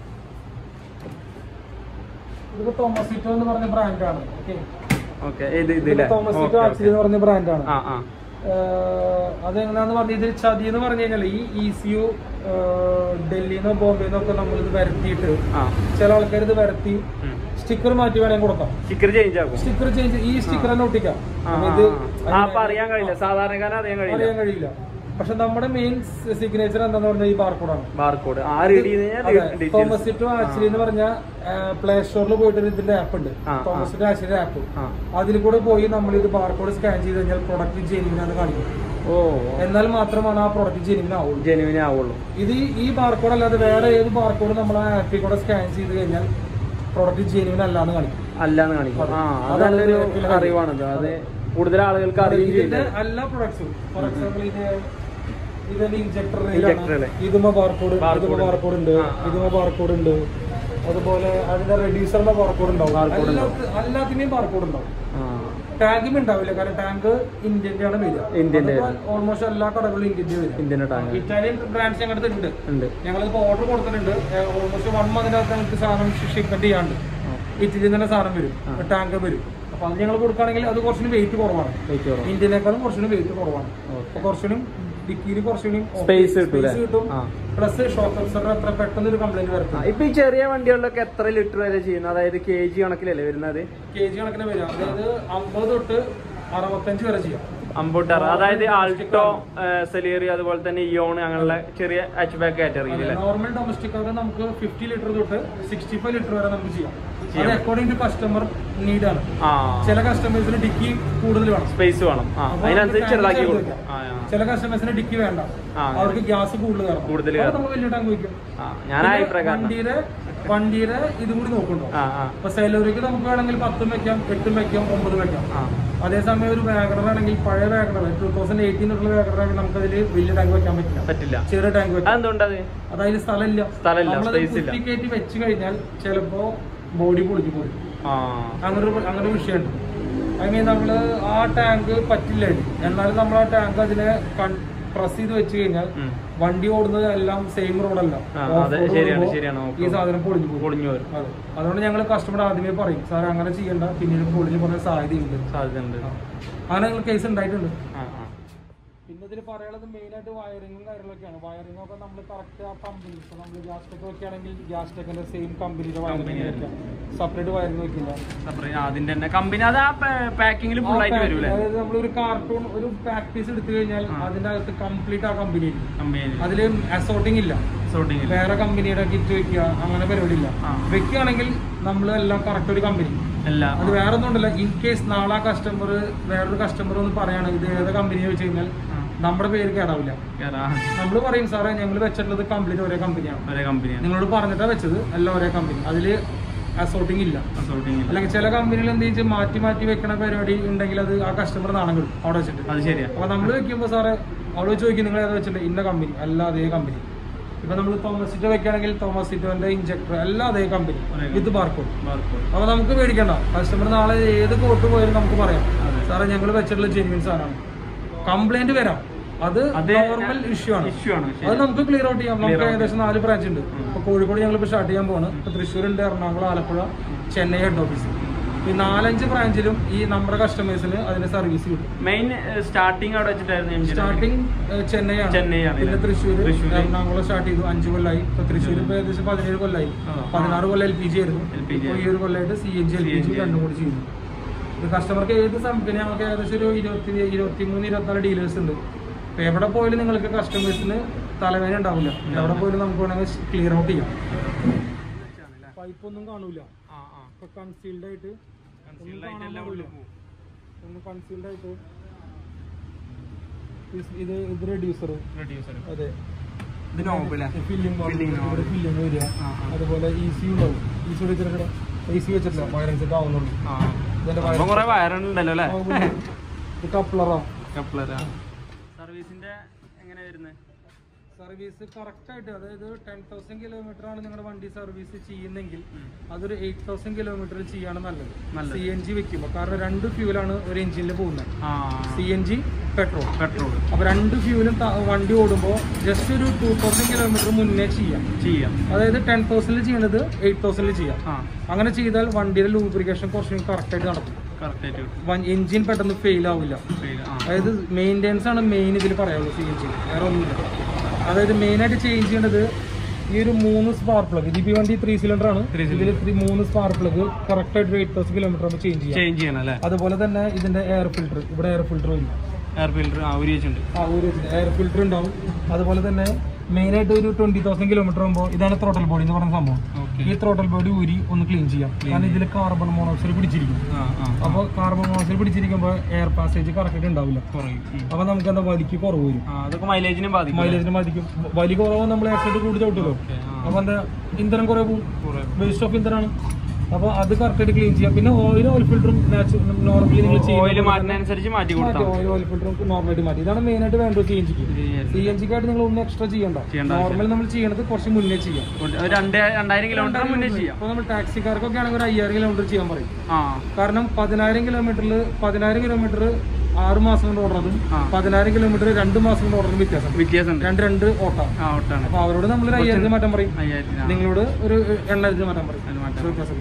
ഇതിപ്പോ തോമസിറ്റോ എന്ന് പറഞ്ഞ ബ്രാൻഡാണ് ഓക്കെ ഓക്കെ ഇത് ഇതില്ലേ തോമസിറ്റോ ആക്ച്വലി എന്ന് പറഞ്ഞ ബ്രാൻഡാണ് ആ ആ അതെങ്ങനെയാന്ന് പറഞ്ഞ ഇതിൽ ചതി എന്ന് പറഞ്ഞു കഴിഞ്ഞാൽ ഈ ഇ സി യു ഡൽഹിന്നോ ബോംബെന്നോ ഒക്കെ നമ്മൾ ഇത് വരുത്തിയിട്ട് ആ ചില ആൾക്കാർ ഇത് വരുത്തി സ്റ്റിക്കർ മാറ്റി വേണമെങ്കിൽ കൊടുക്കാം സ്റ്റിക്കർ ചേഞ്ച് ആക്കും സ്റ്റിക്കർ ചേഞ്ച് ഈ സ്റ്റിക്കർ തന്നെ ഒട്ടിക്കാം ആ, അപ്പൊ ആ, ഇത് ആ. ആ, അപ്പൊ അറിയാൻ കഴിയില്ല സാധാരണക്കാരൻ അറിയാൻ കഴിയില്ല അറിയാൻ കഴിയില്ല പക്ഷെ നമ്മുടെ മെയിൻ സിഗ്നേച്ചർ എന്താന്ന് പറഞ്ഞാൽ ഈ ബാർകോഡാണ് ബാർകോഡ് ആ റീഡ് ചെയ്ത് കഴിഞ്ഞാൽ തോമസിറ്റോ ആക്ച്വലി എന്ന് പറഞ്ഞ പ്ലേ സ്റ്റോറിൽ പോയിട്ട് ഒരു ഇതിന്റെ ആപ്പ് ഉണ്ട് ആ, ആ. തോമസിറ്റോ ആക്ച്വലി ആപ്പ് ആ അതിൽ കൂടെ പോയി നമ്മൾ ഇത് ബാർകോഡ് സ്കാൻ ചെയ്ത് കഴിഞ്ഞാൽ പ്രൊഡക്റ്റ് ജെനുവിനാണ് കാണിക്കും ഓ എന്നാൽ മാത്രമാണ് ആ പ്രൊഡക്റ്റ് ജെനുവിൻ ആവുള്ളൂ ജെനുവിനെ ആവുള്ളൂ ഇത് ഈ- ഈ ബാർകോഡ് അല്ലാതെ വേറെ ഏത് ബാർകോഡ് നമ്മൾ ആ ആപ്പിൽ കൂടെ സ്കാൻ ചെയ്ത് കഴിഞ്ഞാൽ പ്രൊഡക്റ്റ് ജെനുവിൻ അല്ലാന്ന് കാണിക്കും അല്ലാന്ന് കാണിക്കും ആ അത് അതാണ് നല്ലൊരു ഇതിലെ അറിവാണത് അത് കൂടുതൽ ആളുകൾക്ക് അറിയുകയും ഇതിന്റെ ചെയ്യില്ല എല്ലാ പ്രൊഡക്ട്സും ഫോർ എക്സാമ്പിൾ ഇത് ഇതിന്റെ ഇഞ്ചക്ടർ Injector-ല്. ഇതുമ ബാർകോഡ് Barcode ഇതുമ ബാർകോഡ് ഉണ്ട് ആ, ആ. ഇതുമ ബാർകോഡ് ഉണ്ട് അതുപോലെ അതിന്റെ റെഡ്യൂസറിന്റെ ബാർകോഡ് ഉണ്ടാവും Barcode എല്ലാത്ത- എല്ലാത്തിന്റെയും ബാർകോഡ് ഉണ്ടാവും ആ ടാങ്കും ഉണ്ടാവില്ല കാരണം ടാങ്ക് ഇന്ത്യന്റെ ആണ് വരിക ഇന്ത്യന്റെ ഓൾമോസ്റ്റ് എല്ലാ കടകളിലും ഇന്ത്യന്റെ വരിക ഇന്ത്യൻ ടാങ്ക് ഇറ്റാലിയൻ ബ്രാൻഡ്സ് ഞങ്ങളുടെ ഉണ്ട് ഉണ്ട് ഞങ്ങളിപ്പോ ഓർഡർ കൊടുത്തിട്ടുണ്ട് ഓൾമോസ്റ്റ് വൺ മന്തിനകത്ത് നമുക്ക് സാധനം ഷിപ്മെന്റ് ചെയ്യാണ്ട് ഇറ്റലിയിൽ തന്നെ സാധനം വരും ടാങ്ക് വരും അപ്പൊ അത് ഞങ്ങൾ കൊടുക്കുകയാണെങ്കിൽ അത് കുറച്ചുകൂടി വെയിറ്റ് കുറവാണ് വെയിറ്റ് കുറവ് ഇന്ത്യനേക്കാളും കുറച്ചുകൂടി വെയിറ്റ് കുറവാണ് ഓക്കെ അപ്പൊ കുറച്ചുകൂടി ഡിക്കിയിൽ കുറച്ചുകൂടി Space കിട്ടൂലെ? കിട്ടും ആ. പ്ലസ് ഷോക്ക് അബ്സർവർ അത്ര പെട്ടെന്ന് ഒരു കംപ്ലൈന്റ് ആ, വരത്തില്ല ഇപ്പൊ ഈ ചെറിയ വണ്ടികളിലൊക്കെ എത്ര ലിറ്റർ വരെ ചെയ്യുന്നത് അതായത് കെ ജി കണക്കിലല്ലേ വരുന്നത് കെ ജി കണക്കിന് വരിക അതായത് അമ്പത് തൊട്ട് അറുപത്തഞ്ച് വരെ ചെയ്യാം അമ്പൂട്ടർ അതായത് ആൾട്ടോ സെലിയറി അതുപോലെ തന്നെ ഇയോൺ അങ്ങനെയുള്ള ചെറിയ ഹാച്ച് ബാക്ക് കാറ്റഗറിയിൽ അല്ലേ നോർമൽ ഡൊമസ്റ്റിക് അത് നമുക്ക് ഫിഫ്റ്റി ലിറ്റർ തൊട്ട് സിക്സ്റ്റി ഫൈവ് ലിറ്റർ വരെ നമുക്ക് ചെയ്യാം അത് അക്കോർഡിംഗ് ടു കസ്റ്റമർ നീഡ് ആണ് ആ ചില കസ്റ്റമേഴ്സിന് ഡിക്കി കൂടുതൽ വേണം സ്പേസ് വേണം ആ അപ്പൊ അതിനനുസരിച്ച് നമുക്ക് ചെറുതാക്കി tank കൊടുക്കും ചേർത്ത് ആ ആ. ചില കസ്റ്റമേഴ്സിന് ഡിക്കി വേണ്ട ആ, അവർക്ക് ഗ്യാസ് കൂടുതൽ കയറണം കൂടുതൽ അപ്പൊ കയറണം. നമ്മൾ വലിയ ടാങ്ക് വയ്ക്കും ആ ഞാൻ ആ പിന്നെ അഭിപ്രായം വണ്ടിയുടെ വണ്ടിയുടെ ഇതും കൂടി നോക്കണ്ടോ ആ ആ അപ്പൊ സെലറിക്ക് നമുക്ക് വേണമെങ്കിൽ പത്തും വെക്കാം എട്ടും വെക്കാം ഒമ്പതും വെക്കാം ആ അതേസമയം ഒരു വാഗണർ ആണെങ്കിൽ പഴയ വാഗണർ ടൂ തൗസൻഡ് എയ്റ്റീനുള്ള വാഗണർ ആണെങ്കിൽ നമുക്ക് അതിൽ വലിയ ടാങ്ക് വെക്കാൻ പറ്റില്ല പറ്റില്ല ചെറിയ ടാങ്ക് വെക്കാം അതെന്തുകൊണ്ടത് അതായത് സ്ഥലമില്ല സ്ഥലമില്ല, നമ്മളത് space ഇല്ല. കുത്തിക്കയറ്റി വെച്ച് കഴിഞ്ഞാൽ ചിലപ്പോ ബോഡി പൊളിച്ചു പോയി ആ അങ്ങനെ ഒരു അങ്ങനെ ഒരു വിഷയമുണ്ട് ഐ മീൻ നമ്മള് ആ ടാങ്ക് പറ്റില്ല ഇനി. എന്നാലും നമ്മൾ ആ ടാങ്ക് അതിനെ പ്രസ് ചെയ്ത് വെച്ച് കഴിഞ്ഞാൽ ഉം. വണ്ടി ഓടുന്നത് എല്ലാം സെയിം റോഡല്ല ആ, അതെ, ശരിയാണ്, ശരിയാണ്. ഓഫ് ഈ സാധനം പൊളിഞ്ഞു പോകും പൊളിഞ്ഞു വരും അതെ അതുകൊണ്ട് ഞങ്ങൾ കസ്റ്റമർ ആദ്യമേ പറയും സാർ അങ്ങനെ ചെയ്യണ്ട പിന്നീട് പൊളിഞ്ഞു പോകാൻ സാധ്യതയുണ്ട് സാധ്യതയുണ്ട് അങ്ങനെ ഞങ്ങൾ കേസ് ഉണ്ടായിട്ടുണ്ട് ആ ആ പിന്നെ ഇതിൽ പറയാനുള്ളത് മെയിൻ ആയിട്ട് വയറിങ്ങും കാര്യങ്ങളൊക്കെയാണ് വയറിംഗ് ഒക്കെ നമ്മൾ കറക്റ്റ് ആ കമ്പനി ഇപ്പൊ നമ്മൾ ഗ്യാസ് ടെക് വെക്കുകയാണെങ്കിൽ ഗ്യാസ് ടെക്കിന്റെ സെയിം കമ്പനിയുടെ വയറിംഗ് വെക്കാം സെപ്പറേറ്റ് വയറിംഗ് വെക്കില്ല സെപ്പറേറ്റ് അതിന്റെ തന്നെ കമ്പനി അത് ആ പാക്കിങ്ങിൽ ഫുൾ ആയിട്ട് വരൂലേ അതായത് നമ്മളൊരു കാർട്ടൂൺ ഒരു പാക്ക് പീസ് എടുത്തു കഴിഞ്ഞാൽ അതിന്റെ അകത്ത് കംപ്ലീറ്റ് ആ കമ്പനി കമ്പനി അതില് അസോർട്ടിംഗ് ഇല്ല സോർട്ടിങ്ങിൽ വേറെ കമ്പനിയുടെ കിറ്റ് വെക്കുക അങ്ങനെ പരിപാടി ഇല്ല ആ. വെക്കുകയാണെങ്കിൽ നമ്മൾ എല്ലാം കറക്റ്റ് ഒരു കമ്പനി എല്ലാ അത് വേറെ ഒന്നും ഉണ്ടല്ല ഇൻ കേസ് നാളെ കസ്റ്റമർ വേറൊരു കസ്റ്റമർ ഒന്ന് പറയാണ് ഇത് ഏത് കമ്പനി വെച്ച് കഴിഞ്ഞാൽ ആ. നമ്മുടെ പേര് കേടാവില്ല കേറാ. നമ്മൾ പറയും സാറേ ഞങ്ങൾ വെച്ചിട്ടുള്ളത് കംപ്ലീറ്റ് ഒരേ കമ്പനിയാണ് ഒരേ കമ്പനിയാണ് നിങ്ങളോട് പറഞ്ഞിട്ടാ വെച്ചത് എല്ലാം ഒരേ കമ്പനി അതില് അസോർട്ടിംഗ് ഇല്ല സോർട്ടിങ്ങിൽ അല്ലെങ്കിൽ ചില കമ്പനികൾ എന്ത് വെച്ചാൽ മാറ്റി മാറ്റി വെക്കണ പരിപാടി ഉണ്ടെങ്കിൽ അത് ആ കസ്റ്റമർ നാണം കിട്ടും അവിടെ വെച്ചിട്ട് അത് ശരിയാ അപ്പൊ നമ്മൾ വെക്കുമ്പോൾ സാറേ അവിടെ ചോദിക്കും നിങ്ങൾ ഏതാ വെച്ചിട്ട് ഇന്ന കമ്പനി എല്ലാം അതേ കമ്പനി ഇപ്പൊ നമ്മൾ തോമസിറ്റോ വെക്കുകയാണെങ്കിൽ തോമസിറ്റോന്റെ ഇഞ്ചക്ടർ എല്ലാം അതേ കമ്പനി ഒരേ വിത്ത് ബാർക്കോഡ് ബാർകോഡ്. അപ്പൊ നമുക്ക് പേടിക്കണ്ട കസ്റ്റമർ നാളെ ഏത് കോട്ട് പോയാലും നമുക്ക് പറയാം അതെ. സാറേ ഞങ്ങൾ വെച്ചിട്ടുള്ള ജെന്യൂൻ സാധനമാണ് കംപ്ലൈന്റ് വരാം അത് അത് നോർമൽ ഇഷ്യൂ ആണ് ഇഷ്യൂ ആണ് അത് ശരി. നമുക്ക് ക്ലിയർ ഔട്ട് ചെയ്യാം നമുക്ക് Clear out ഏകദേശം നാല് ബ്രാഞ്ച് ഉണ്ട് ഇപ്പൊ കോഴിക്കോട് ഞങ്ങൾ ഇപ്പൊ സ്റ്റാർട്ട് ചെയ്യാൻ പോവാണ് ഇപ്പൊ തൃശ്ശൂർ ഉണ്ട് എറണാകുളം ആലപ്പുഴ ചെന്നൈ ഹെഡ് ഓഫീസ് ഈ നാലഞ്ച് ബ്രാഞ്ചിലും ഈ നമ്മുടെ കസ്റ്റമേഴ്സിന് അതിന്റെ സർവീസ് കിട്ടും മെയിൻ സ്റ്റാർട്ടിങ് അവിടെ വെച്ചിട്ടായിരുന്നു എം ജി സ്റ്റാർട്ടിങ് ചെന്നൈ ആണ് ചെന്നൈ ആണ് പിന്നെ തൃശ്ശൂർ തൃശ്ശൂര്. എറണാകുളം സ്റ്റാർട്ട് ചെയ്തു അഞ്ച് കൊല്ലായി ഇപ്പൊ തൃശ്ശൂർ ഇപ്പൊ ഏകദേശം പതിനേഴ് കൊല്ലായി ആ. പതിനാറ് കൊല്ലം എൽ പി ജി ആയിരുന്നു LPG ഇപ്പൊ ഈ ഒരു കൊല്ലമായിട്ട് C N G L P G CNG. രണ്ടും കൂടി ചെയ്യുന്നു ഇത് കസ്റ്റമർക്ക് ഏത് കമ്പനി നമുക്ക് ഏകദേശം ഒരു ഇരുപത്തി ഇരുപത്തിമൂന്ന് ഇരുപത്തിനാല് ഡീലേഴ്സ് ഉണ്ട് ഇപ്പൊ എവിടെ പോയാലും നിങ്ങൾക്ക് കസ്റ്റമേഴ്സിന് തലവേദന ഉണ്ടാവില്ല എവിടെ പോയാലും നമുക്ക് വേണമെങ്കിൽ ക്ലിയർ ഔട്ട് ചെയ്യാം പൈപ്പ് ഒന്നും കാണൂല ആ ആ ഇപ്പൊ കൺസീൽഡ് ആയിട്ട് Concealed ആയിട്ട് എല്ലാം ഉള്ളിൽ പോകും. ഒന്ന് കൺസീൽഡ് ആയിട്ട് ഇത് ഇത് ഇത് റെഡ്യൂസർ Reducer. അതെ ഇത് knob ല്ലേ? Filling Filling knob. ഫില്ലിംഗ് വരിക ആ, ആ. അതുപോലെ ഇ സി ഉണ്ടാവും ഇ സി വെച്ചിട്ട് ഇ സി വെച്ചിട്ടില്ല വയറിംഗ് സെറ്റ് ആവുന്നുള്ളൂ ആ. ഇതിന്റെ സംഭവം കുറെ വയറുണ്ടല്ലോ അല്ലേ ഇത് കപ്ലറാ കപ്ലറാ സർവീസിന്റെ എങ്ങനെ വരുന്നത് സർവീസ് കറക്റ്റ് ആയിട്ട് അതായത് ടെൻ തൗസൻഡ് കിലോമീറ്റർ ആണ് നിങ്ങളുടെ വണ്ടി സർവീസ് ചെയ്യുന്നെങ്കിൽ അതൊരു എയ്റ്റ് തൗസൻഡ് കിലോമീറ്റർ ചെയ്യാണ് നല്ലത് നല്ലത്. സി എൻ ജി വെക്കുമ്പോൾ കാരണം രണ്ട് ഫ്യൂലാണ് ഒരു എഞ്ചിനിൽ പോകുന്നത് ആ C N G petrol petrol അപ്പൊ രണ്ട് ഫ്യൂലും വണ്ടി ഓടുമ്പോൾ ജസ്റ്റ് ഒരു ടൂ തൗസൻഡ് കിലോമീറ്റർ മുന്നേ ചെയ്യാം ചെയ്യാം അതായത് ടെൻ തൗസൻഡിൽ ചെയ്യണത് എയ്റ്റ് തൗസൻഡിൽ ചെയ്യാം ആ അങ്ങനെ ചെയ്താൽ വണ്ടിയുടെ ലൂബ്രിക്കേഷൻ കുറച്ചും കറക്റ്റ് ആയിട്ട് നടക്കും കറക്റ്റ് ആയിട്ട് എഞ്ചിൻ പെട്ടെന്ന് ഫെയിൽ ആവില്ല ചെയ്ത് ആ അതായത് മെയിൻ്റെനൻസ് ആണ് മെയിൻ ഇതിൽ പറയാനുള്ളൂ സി എൻ ജി വേറെ ഒന്നുമില്ല അതായത് മെയിൻ ആയിട്ട് ചേഞ്ച് ചെയ്യേണ്ടത് ഈ ഒരു മൂന്ന് സ്പാർക്ക് പ്ലഗ് ഇത് ഈ വണ്ടി ത്രീ സിലിണ്ടർ ആണ് Three ഇതിൽ ത്രീ മൂന്ന് സ്പാർക്ക് പ്ലഗ് കറക്റ്റ് ആയിട്ട് എയ്റ്റ് തൗസൻഡ് കിലോമീറ്റർ ആകുമ്പോൾ ചേഞ്ച് ചെയ്യാം ചേഞ്ച് ചെയ്യണം അല്ലേ അതുപോലെ തന്നെ ഇതിന്റെ എയർ ഫിൽറ്റർ ഇവിടെ എയർ ഫിൽറ്റർ വരും എയർ ഫിൽറ്റർ ആ ഒരു വെച്ചിട്ടുണ്ട് ആ ഒരു എയർ ഫിൽറ്റർ ഉണ്ടാവും അതുപോലെ തന്നെ മെയിൻ ആയിട്ട് ഒരു ട്വന്റി തൗസൻഡ് കിലോമീറ്റർ ആകുമ്പോൾ ഇതാണ് ത്രോട്ടൽ ബോഡി എന്ന് പറയുന്ന സംഭവം ഈ ത്രോട്ടൽ ബോഡി ഊരി ഒന്ന് ക്ലീൻ ചെയ്യാം കാരണം ഇതിൽ കാർബൺ മോണോക്സൈഡ് പിടിച്ചിരിക്കും അപ്പോൾ കാർബൺ മോണോക്സൈഡ് പിടിച്ചിരിക്കുമ്പോൾ എയർ പാസേജ് കറക്റ്റ് ഉണ്ടാവില്ല അപ്പൊ നമുക്ക് എന്താ വലിക്ക് കുറവ് വരും അതൊക്കെ മൈലേജിനും ബാധിക്കും മൈലേജിന് മതിക്കും വലി കുറവ് നമ്മൾ ആക്സിഡന്റ് കൂടി ചവിട്ടുമല്ലോ അപ്പൊ എന്താ ഇന്ധനം കുറെ പോകും വേസ്റ്റ് ഓഫ് ഇന്ധനമാണ് അപ്പൊ അത് കറക്റ്റായിട്ട് ക്ലീൻ ചെയ്യാം പിന്നെ ഓയിൽ ഓയിൽ ഫിൽറ്ററും നോർമലി നിങ്ങൾ ഓയിൽ മാറ്റുന്നതനുസരിച്ച് മാറ്റി കൊടുത്താൽ ഓയിൽ ഓയിൽ ഫിൽറ്ററും നോർമലായിട്ട് മാറ്റി ഇതാണ് മെയിൻ ആയിട്ട് വേണ്ടത് സി എൻ ജിക്ക് സി എൻ ജിക്കായിട്ട് നിങ്ങൾ ഒന്നും എക്സ്ട്രാ ചെയ്യണ്ട ചെയ്യണ്ട നോർമൽ നമ്മൾ ചെയ്യണത് കുറച്ച് മുന്നേ ചെയ്യാം ഒരു രണ്ട് രണ്ടായിരം കിലോമീറ്റർ മുന്നേ ചെയ്യാം അപ്പൊ നമ്മൾ ടാക്സിക്കാർക്കൊക്കെ ആണെങ്കിൽ ഒരു അയ്യായിരം കിലോമീറ്റർ ചെയ്യാൻ പറയും ആ കാരണം പതിനായിരം കിലോമീറ്ററിൽ പതിനായിരം കിലോമീറ്റർ ആറ് മാസം കൊണ്ട് ഓടുന്നതും ആ. പതിനായിരം കിലോമീറ്റർ രണ്ട് മാസം കൊണ്ട് ഓടുന്നതും വ്യത്യാസം വ്യത്യാസമുണ്ട് രണ്ട് രണ്ട് ഓട്ടം ആ ഒട്ടാണ് അപ്പൊ അവരോട് നമ്മൾ ഒരു അയ്യായിരത്തിന് മാറ്റം പറയും അയ്യായിരത്തിന് നിങ്ങളോട് ഒരു എണ്ണായിരത്തിന് മാറ്റം പറയും അത് മാറ്റാം. ഒരു വ്യത്യാസം.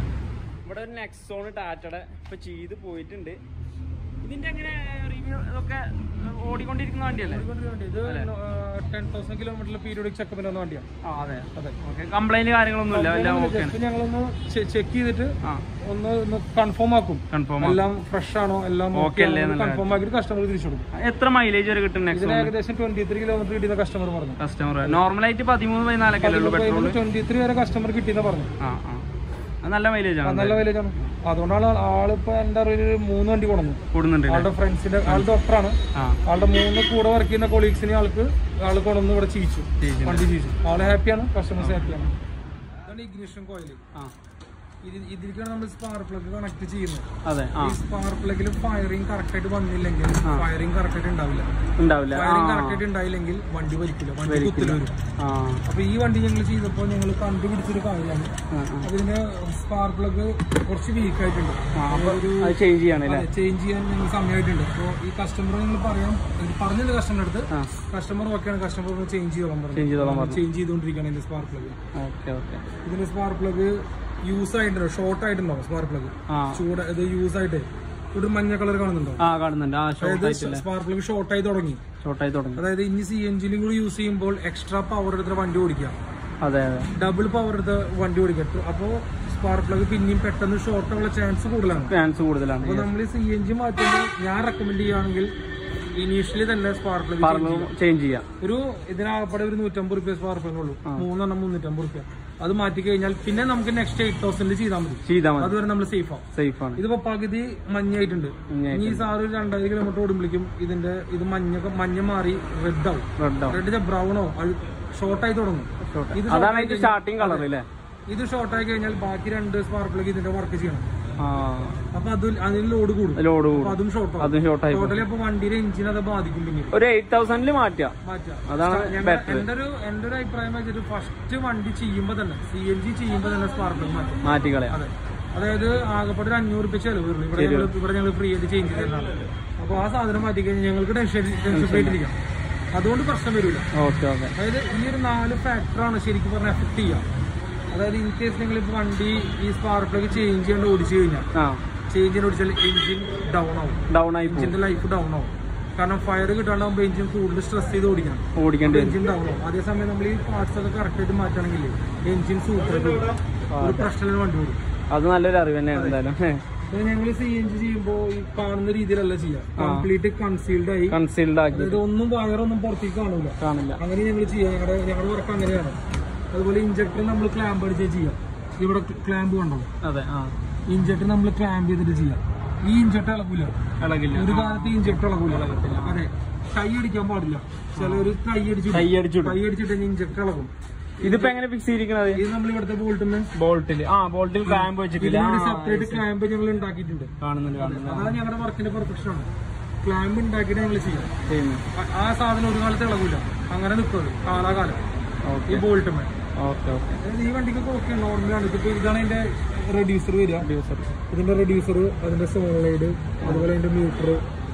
ഇവിടെ ഒരു നെക്സോൺ ടാറ്റയുടെ ഇപ്പൊ ചെയ്ത് പോയിട്ടുണ്ട് ഇതിന്റെ എങ്ങനെ റിവ്യൂ ഇതൊക്കെ ഓടിക്കൊണ്ടിരിക്കുന്ന വണ്ടിയല്ലേ ഇത് ടെൻ തൗസൻഡ് കിലോമീറ്ററിൽ പീരിയോഡിക് ചെക്കപ്പിന് വന്ന വണ്ടിയാണ് ആ അതെ അതെ ഓക്കെ കംപ്ലൈന്റ് കാര്യങ്ങളൊന്നുമില്ല എല്ലാം ഓക്കെ ആണ് ജസ്റ്റ് ഞങ്ങളൊന്ന് ചെക്ക് ചെയ്തിട്ട് ആ ഒന്ന് ഒന്ന് കൺഫേം ആക്കും കൺഫേം എല്ലാം ഫ്രഷ് ആണോ എല്ലാം Okay അല്ലേ എന്നുള്ള കൺഫേം ആക്കിയിട്ട് കസ്റ്റമർ തിരിച്ചു കൊടുക്കും എത്ര മൈലേജ് വരെ കിട്ടും ഇതിന് നെക്സോൺ ഏകദേശം ട്വന്റി ത്രീ കിലോമീറ്റർ കിട്ടിയെന്ന കസ്റ്റമർ പറഞ്ഞു കസ്റ്റമർ നോർമലായിട്ട് പതിമൂന്ന് പതിനാലൊക്കെ അല്ലേ ഉള്ളൂ പെട്രോൾ ട്വന്റി ത്രീ വരെ കസ്റ്റമർ കിട്ടിയെന്ന് പറഞ്ഞു ആ ആ അത് നല്ല മൈലേജ് അത് ആണ് നല്ല വിലയാണ് അതുകൊണ്ടാണ് ആളിപ്പോ എന്റെ അറിവിൽ ഒരു മൂന്ന് വണ്ടി കൊണ്ടു കൂടുന്നുണ്ട് ആളുടെ ഫ്രണ്ട്സിന്റെ ആൾ ഡോക്ടറാണ് ആ ആളുടെ മൂന്ന് കൂടെ വർക്ക് ചെയ്യുന്ന കൊളീഗ്സിനെ ആൾക്ക് ആൾ കൊണ്ടുവന്ന് ഇവിടെ ചെയ്യിച്ചു ചെയ്യിച്ചു. വണ്ടി ചെയ്യിച്ചു ആള് ഹാപ്പിയാണ് കസ്റ്റമേഴ്സ് ഹാപ്പിയാണ് ഇതാണ് ഇഗ്നിഷൻ കോയിൽ ആ ഇത് ഇതിലേക്കാണ് നമ്മൾ സ്പാർക്ക് പ്ലഗ് കണക്ട് ചെയ്യുന്നത് അതെ ആ ഈ സ്പാർക്ക് പ്ലഗിൽ ഫയറിംഗ് കറക്റ്റ് ആയിട്ട് വന്നില്ലെങ്കിൽ ഫയറിംഗ് കറക്റ്റ് ആയിട്ട് ഉണ്ടാവില്ല ഉണ്ടാവില്ല ആ ഫയറിംഗ് കറക്റ്റ് ആയിട്ട് ഉണ്ടായില്ലെങ്കിൽ വണ്ടി വലിക്കില്ല വണ്ടി കുത്തില്ല വരും ആ അപ്പൊ ഈ വണ്ടി ഞങ്ങൾ ചെയ്തപ്പോൾ ഞങ്ങൾ കണ്ടുപിടിച്ചൊരു കാര്യമാണ് ആ, ആ. അതിന് സ്പാർക്ക് പ്ലഗ് കുറച്ച് വീക്ക് ആയിട്ടുണ്ട് ആ, അപ്പൊ അത് ചേഞ്ച് ചെയ്യണല്ലേ ചേഞ്ച് ചെയ്യാൻ ഞങ്ങൾ സമയമായിട്ടുണ്ട് അപ്പോൾ ഈ കസ്റ്റമർ നിങ്ങൾ പറയാം ഇത് പറഞ്ഞത് കസ്റ്റമറിന്റെ അടുത്ത് ആ കസ്റ്റമർ ഓക്കെയാണ് കസ്റ്റമർ ചേഞ്ച് ചെയ്തോളാൻ പറഞ്ഞു ചേഞ്ച് ചെയ്തോളാൻ പറഞ്ഞു ചേഞ്ച് ചെയ്തുകൊണ്ടിരിക്കുകയാണ് ഇതിന്റെ സ്പാർക്ക് പ്ലഗ് ഓക്കെ ഓക്കെ ഇതിന്റെ സ്പാർക്ക് പ്ലഗ് യൂസ് ആയിട്ടുണ്ടോ ഷോർട്ട് ആയിട്ടുണ്ടോ സ്പാർക്ക് പ്ലഗ് ആ ചൂട് ഇത് യൂസ് ആയിട്ട് ഒരു മഞ്ഞ കളർ കാണുന്നുണ്ടോ ആ കാണുന്നുണ്ട് ആ ഷോർട്ട് അതായത് ആയിട്ടില്ല സ്പാർക്ക് പ്ലഗ് ഷോർട്ട് ആയി തുടങ്ങി ഷോർട്ടായി തുടങ്ങി അതായത് ഇനി സി എഞ്ചിനും കൂടി യൂസ് ചെയ്യുമ്പോൾ എക്സ്ട്രാ പവർ എടുത്ത വണ്ടി ഓടിക്കാം അതെ അതെ ഡബിൾ പവർ എടുത്ത വണ്ടി ഓടിക്കട്ടു അപ്പോൾ സ്പാർക്ക് പ്ലഗ് പിന്നെയും പെട്ടെന്ന് ഷോർട്ട് ആവാനുള്ള ചാൻസ് കൂടുതലാണ് ചാൻസ് കൂടുതലാണ് അപ്പോൾ നമ്മൾ സി എൻ ജി മാറ്റുമ്പോൾ ഞാൻ റെക്കമെൻഡ് ചെയ്യുകയാണെങ്കിൽ ഇനീഷ്യലി തന്നെ സ്പാർക്ക് പ്ലഗ് പറഞ്ഞു ചേഞ്ച് ചെയ്യാം ഒരു ഇതിനാകപ്പാടെ ഒരു നൂറ്റമ്പത് റുപ്യ സ്പാർക്ക് പ്ലഗ് ഉള്ളൂ മൂന്നെണ്ണം മുന്നൂറ്റമ്പത് റുപ്യ അത് മാറ്റി കഴിഞ്ഞാൽ പിന്നെ നമുക്ക് നെക്സ്റ്റ് എയ്റ്റ് തൗസൻഡിൽ ചെയ്താൽ മതി ചെയ്താൽ മതി അതുവരെ നമ്മൾ സേഫ് ആവും സേഫ് ആണ് ഇതിപ്പോ പകുതി മഞ്ഞായിട്ടുണ്ട് മഞ്ഞായിട്ട്. ഇനി ഈ സാറ് ഒരു രണ്ടായിരം കിലോമീറ്റർ ഓടുമ്പോഴേക്കും ഇതിന്റെ ഇത് മഞ്ഞ മഞ്ഞ മാറി റെഡ് ആവും റെഡ് ആവും റെഡ് ബ്രൗണോ ഷോർട്ടായി തുടങ്ങും ഇത് അതാണ് അതിന്റെ സ്റ്റാർട്ടിങ് കളർ അല്ലേ ഇത് ഷോർട്ടായി കഴിഞ്ഞാൽ ബാക്കി രണ്ട് സ്പാർക്ക് പ്ലഗ് ഇതിന്റെ വർക്ക് ചെയ്യണം ആ അപ്പൊ അത് അതിന് ലോഡ് കൂടും ലോഡ് അപ്പൊ കൂടും അതും ഷോർട്ട് ആവും അതും ഷോർട്ടായി ടോട്ടലി അപ്പൊ വണ്ടിയുടെ എഞ്ചിൻ അത് ബാധിക്കും പിന്നെ ഒരു എയ്റ്റ് തൗസൻഡിൽ മാറ്റാം മാറ്റാം അതാണ് ഞങ്ങൾ- ബെറ്റർ എന്റെ ഒരു എന്റെ ഒരു അഭിപ്രായം വെച്ചിട്ട് ഫസ്റ്റ് വണ്ടി ചെയ്യുമ്പോ തന്നെ സി എൻ ജി ചെയ്യുമ്പോ തന്നെ സ്പാർക്ക് പ്ലഗ് മാറ്റും മാറ്റിക്കളയാം അതെ അതായത് ആകെപ്പാട് ഒരു അഞ്ഞൂറ് രൂപ ചെലവ് വരുള്ളൂ ഇവിടെ ഞങ്ങൾ ഇവിടെ ഞങ്ങൾ ഫ്രീ ആയിട്ട് ചേഞ്ച് ചെയ്യുന്നതാണ് അപ്പോൾ ആ സാധനം മാറ്റി കഴിഞ്ഞാൽ ഞങ്ങൾക്ക് ടെൻഷൻ ടെൻഷൻ ഫ്രീ ആയിട്ടിരിക്കാം അതുകൊണ്ട് പ്രശ്നം വരില്ല ഓക്കെ ഓക്കെ അതായത് ഈ ഒരു നാല് ഫാക്ടറാണ് ശരിക്കും പറഞ്ഞാൽ എഫക്ട് ചെയ്യുക അതായത് ഇൻ കേസ് നിങ്ങൾ ഇപ്പോൾ വണ്ടി ഈ സ്പാർക്ക് പ്ലഗ് ചേഞ്ച് ചെയ്യാണ്ട് ഓടിച്ചു കഴിഞ്ഞാൽ ആ ചേഞ്ച് ചെയ്യാൻ ഓടിച്ചാൽ എഞ്ചിൻ ഡൗൺ ആവും ഡൗൺ ആയി പോകും എഞ്ചിന്റെ ലൈഫ് ഡൗൺ ആവും കാരണം ഫയർ കിട്ടാണ്ടാവുമ്പോൾ എഞ്ചിൻ കൂടുതൽ സ്ട്രെസ് ചെയ്ത് ഓടിക്കണം ഓടിക്കേണ്ടി വരും എഞ്ചിൻ ഡൗൺ ആവും അതേസമയം നമ്മൾ ഈ പാർട്സ് ഒക്കെ കറക്റ്റ് ആയിട്ട് മാറ്റുകയാണെങ്കിൽ എഞ്ചിൻ സൂപ്പർ ഒരു പ്രശ്നമില്ല വണ്ടി ഓടും അത് നല്ലൊരു അറിവ് തന്നെയാണ് എന്തായാലും ഇത് ഞങ്ങൾ സി എൻ ജി ചെയ്യുമ്പോൾ ഈ കാണുന്ന രീതിയിലല്ല ചെയ്യാം കംപ്ലീറ്റ് കൺസീൽഡ് ആയി കൺസീൽഡ് ആക്കി അതായത് ഒന്നും വയറൊന്നും പുറത്തേക്ക് കാണൂല കാണില്ല അങ്ങനെ ഞങ്ങൾ ചെയ്യാം ഞങ്ങളുടെ ഞങ്ങളുടെ വർക്ക് അങ്ങനെയാണ് അതുപോലെ ഇഞ്ചക്ടർ നമ്മൾ ക്ലാമ്പ് അടിച്ച് ചെയ്യാം ഇവിടെ ക്ലാമ്പ് കണ്ടോ അതെ ആ ഇഞ്ചക്ടർ നമ്മൾ ക്ലാമ്പ് ചെയ്തിട്ട് ചെയ്യാം ഈ ഇഞ്ചക്ടർ ഇളകൂല ഇളകില്ല ഒരു കാലത്ത് ഇഞ്ചക്ടർ ഇളകൂല അതെ കൈ അടിക്കാൻ പാടില്ല ചിലവര് കൈ അടിച്ചു കൈ അടിച്ചിടും കൈ അടിച്ചിട്ട് ഇഞ്ചക്ടർ ഇളകും ഇതിപ്പോ എങ്ങനെ ഫിക്സ് ചെയ്തിരിക്കണത് ഇത് നമ്മൾ ഇവിടുത്തെ ബോൾട്ടുമേ ബോൾട്ടിൽ ആ ബോൾട്ടിൽ ക്ലാമ്പ് വെച്ചിട്ടില്ല ഇതിന് സെപ്പറേറ്റ് ക്ലാമ്പ് ഞങ്ങൾ ഉണ്ടാക്കിയിട്ടുണ്ട് കാണുന്നുണ്ട് കാണുന്നുണ്ട് അതാണ് ഞങ്ങളുടെ വർക്കിന്റെ പെർഫെക്ഷൻ ആണ് ക്ലാമ്പ് ഉണ്ടാക്കിയിട്ട് ഞങ്ങൾ ചെയ്യാം ചെയ്യുന്നു ആ- ആ സാധനം ഒരു കാലത്ത് ഇളകൂല അങ്ങനെ നിൽക്കുന്നത് കാലാകാലം ഈ ഓക്കെ ബോൾട്ടുമേ ഓക്കെ ഓക്കെ അതായത് ഈ വണ്ടിക്കൊക്കെ ഓക്കെ നോർമലാണ് ഇതിപ്പോ ഇതാണ് അതിന്റെ റെഡ്യൂസർ വരിക ഡ്യൂസർ ഇതിന്റെ റെഡ്യൂസർ അതിന്റെ സോളൈഡ് അതുപോലെ അതിന്റെ മീറ്റർ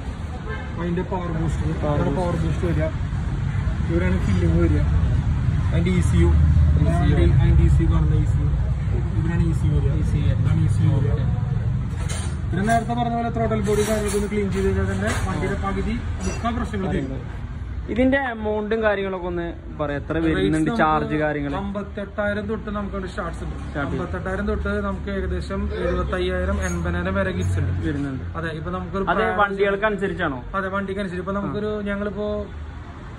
അതിന്റെ പവർ ബൂസ്റ്റർ പവർ ബൂസ്റ്റ് വരിക ഇവരാണ് ഫില്ലിങ് വരിക അതിന്റെ ഇ സി യു അതിന്റെ ഇ സി കാണുന്ന ഇ സി യു ഇവരാണ് ഇ സി വരിക ഇതാണ് ഇ സി വരിക പിന്നെ നേരത്തെ പറഞ്ഞ പോലെ ത്രോട്ടൽ ബോഡി കാര്യങ്ങളൊക്കെ ക്ലീൻ ചെയ്ത് കഴിഞ്ഞാൽ തന്നെ വണ്ടിയുടെ പകുതി മുക്കാൽ പ്രശ്നങ്ങൾ തീരും ഇതിന്റെ എമൗണ്ടും കാര്യങ്ങളൊക്കെ ഒന്ന് പറയാം എത്ര വരുന്നുണ്ട് ചാർജ് കാര്യങ്ങൾ അമ്പത്തെട്ടായിരം തൊട്ട് നമുക്ക് സ്റ്റാർട്ട്സ് ഉണ്ട് അമ്പത്തെട്ടായിരം തൊട്ട് നമുക്ക് ഏകദേശം എഴുപത്തി അയ്യായിരം എൺപതിനായിരം വരെ ഗിഫ്റ്റ്സ് ഉണ്ട് വരുന്നുണ്ട് അതെ ഇപ്പൊ നമുക്കൊരു അത് വണ്ടികൾക്ക് അനുസരിച്ചാണോ അതെ വണ്ടിക്ക് അനുസരിച്ച് ഇപ്പൊ നമുക്കൊരു ഞങ്ങളിപ്പോ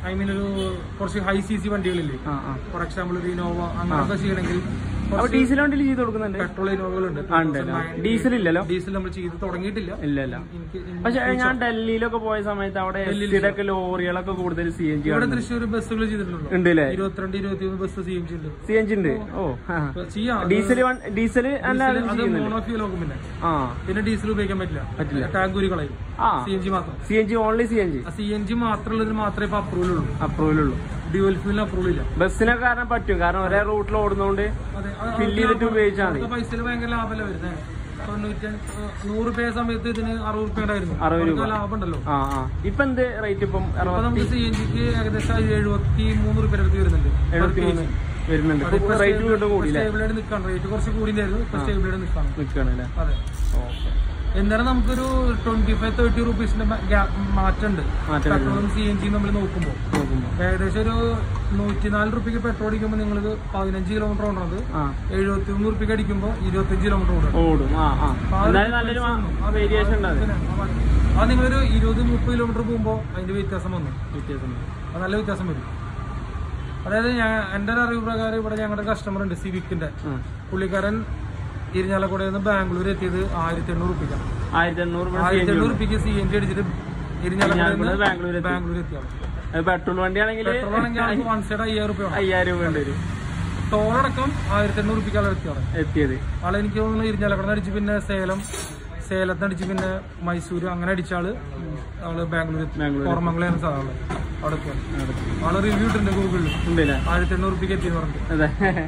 ഐ മീൻ ഒരു കുറച്ച് ഹൈ സി സി വണ്ടികളില്ലേ ആ ആ ഫോർ എക്സാമ്പിൾ ഒരു ഇനോവ അങ്ങനെയൊക്കെ ചെയ്യണമെങ്കിൽ അപ്പൊ ഡീസൽ വണ്ടിയിൽ ചെയ്ത് കൊടുക്കുന്നുണ്ട് പെട്രോൾ ഇനോവകളുണ്ട് ആ, ഉണ്ട് ഡീസൽ ഇല്ലല്ലോ ഡീസൽ നമ്മൾ ചെയ്ത് തുടങ്ങിയിട്ടില്ല ഇല്ല ഇല്ല എനിക്ക് പക്ഷെ ഞാൻ ഡൽഹിയിലൊക്കെ പോയ സമയത്ത് അവിടെ എസ് ഒക്കെ ലോറികളൊക്കെ കൂടുതൽ സി എൻ ജി ഇവിടെ തൃശ്ശൂർ ബസ്സുകൾ ചെയ്തിട്ടുണ്ടല്ലോ ഉണ്ട് അല്ലേ ഇരുപത്തിരണ്ട് ഇരുപത്തി മൂന്ന് ബസ് സി എം ജി ഉണ്ട് സി എൻ ജി ഉണ്ട് ഓ അപ്പൊ ചെയ്യാം ഡീസൽ ഡീസൽ അല്ല അത് അത് മോണോ ഫ്യൂൽ നോക്കും പിന്നെ ആ പിന്നെ ഡീസൽ ഉപയോഗിക്കാൻ പറ്റില്ല പറ്റില്ല. ടാങ്ക് ഉരി കളയും ആ സി എൻ ജി മാത്രം C N G only C N G C N G മാത്രമുള്ളതിന് മാത്രമേ ഇപ്പൊ അപ്രൂവൽ ഉള്ളൂ അപ്രൂവൽ ഉള്ളൂ ഡ്യുവൽ ഫ്യൂലിന് അപ്രൂവൽ ഇല്ല ബസ്സിനൊക്കെ കാരണം പറ്റും കാരണം ഒരേ റൂട്ടിൽ ഓടുന്നോണ്ട് അതെ അത് ഫില്ല് ചെയ്തിട്ട് ഉപയോഗിച്ചാൽ മതി പൈസയിൽ ഭയങ്കര ലാഭമല്ല വരുന്നത് തൊണ്ണൂറ്റി നൂറ് രൂപ സമയത്ത് ഇതിന് അറുപത് രൂപ ഉണ്ടായിരുന്നു അറുപത് രൂപ. അവർക്ക് ലാഭം ഉണ്ടല്ലോ ആ ആ ഇപ്പൊ എന്ത് റേറ്റ് ഇപ്പം അപ്പൊ അറുപത്തി നമുക്ക് സി എൻ ജിക്ക് ഏകദേശം എഴുപത്തി മൂന്ന് രൂപ അടുത്ത് വരുന്നുണ്ട് എഴുപത്തി മൂന്ന് വരുന്നുണ്ട് ഇപ്പൊ റേറ്റ് വീണ്ടും കൂടിയില്ലേ സ്റ്റേബിളായിട്ട് നിൽക്കാണ് റേറ്റ് കുറച്ച് കൂടിയില്ലായിരുന്നു ഇപ്പൊ സ്റ്റേബിളായിട്ട് നിൽക്കാണ് നിൽക്കുകയാണ് അല്ലേ അതെ ഓക്കെ എന്നാലും നമുക്കൊരു ട്വന്റി ഫൈവ് തേർട്ടി റുപ്പീസിന്റെ മാറ്റമുണ്ട് മാറ്റം പെട്രോളും സി എൻ ജി നമ്മൾ നോക്കുമ്പോൾ നോക്കുമ്പോ ഏകദേശം ഒരു നൂറ്റിനാല് റുപ്യക്ക് പെട്രോൾ അടിക്കുമ്പോൾ നിങ്ങൾക്ക് പതിനഞ്ച് കിലോമീറ്റർ ഓടുന്നത് ആ എഴുപത്തി മൂന്ന് റുപ്യക്ക് അടിക്കുമ്പോൾ ഇരുപത്തഞ്ച് കിലോമീറ്റർ ഓടും ഓടും ആ ആ എന്തായാലും നല്ലൊരു വേരിയേഷൻ ഉണ്ട് അത് പിന്നെ അത് നിങ്ങളൊരു ഇരുപത് മുപ്പത് കിലോമീറ്റർ പോകുമ്പോൾ അതിന്റെ വ്യത്യാസം വന്നു വ്യത്യാസം അത് നല്ല വ്യത്യാസം വരും അതായത് ഞാൻ എൻ്റെ ഒരു അറിവ് പ്രകാരം ഇവിടെ ഞങ്ങളുടെ കസ്റ്റമർ ഉണ്ട് സിവിക്കിന്റെ ആ. പുള്ളിക്കാരൻ ഇരിഞ്ഞാലക്കുടയിൽ നിന്ന് ബാംഗ്ലൂർ എത്തിയത് ആയിരത്തി എണ്ണൂറ് റുപ്യക്കാണ് ആയിരത്തി എണ്ണൂറ് രൂപ ആയിരത്തി എണ്ണൂറ് റുപ്യക്ക് സി എൻ ജി അടിച്ചിട്ട് ഇരിഞ്ഞാലക്കുടയിൽ ഇരിഞ്ഞാലക്കുടയിൽ ബാംഗ്ലൂർ നിന്ന് എത്തി. ബാംഗ്ലൂർ എത്തിയാണ് പെട്രോൾ വണ്ടി ആണെങ്കിൽ പെട്രോൾ ആണെങ്കിൽ ആൾക്ക് വൺ സൈഡ് അയ്യായിരം റുപ്യ വേണം അയ്യായിരം രൂപ വേണ്ടി വരും ടോളടക്കം ആയിരത്തി എണ്ണൂറ് റുപ്യക്കാണ് എത്തിയാണ് എത്തിയത് ആളെ എനിക്ക് തോന്നുന്നു ഇരിഞ്ഞാലക്കുട അടിച്ച് പിന്നെ സേലം സേലത്തിന് അടിച്ച് പിന്നെ മൈസൂര് അങ്ങനെ അടിച്ച ആള് ആള് ബാംഗ്ലൂർ എത്തി ബാംഗ്ലൂർ കോറമംഗലാണ് സാധാരണ അവിടെ എത്തിയാണ് ആള് റിവ്യൂ ഇട്ടുണ്ട് ഗൂഗിളിൽ ഉണ്ടല്ലേ ആയിരത്തി എണ്ണൂറ് റുപ്യക്ക് എത്തിയെന്ന് പറഞ്ഞിട്ട് അതെ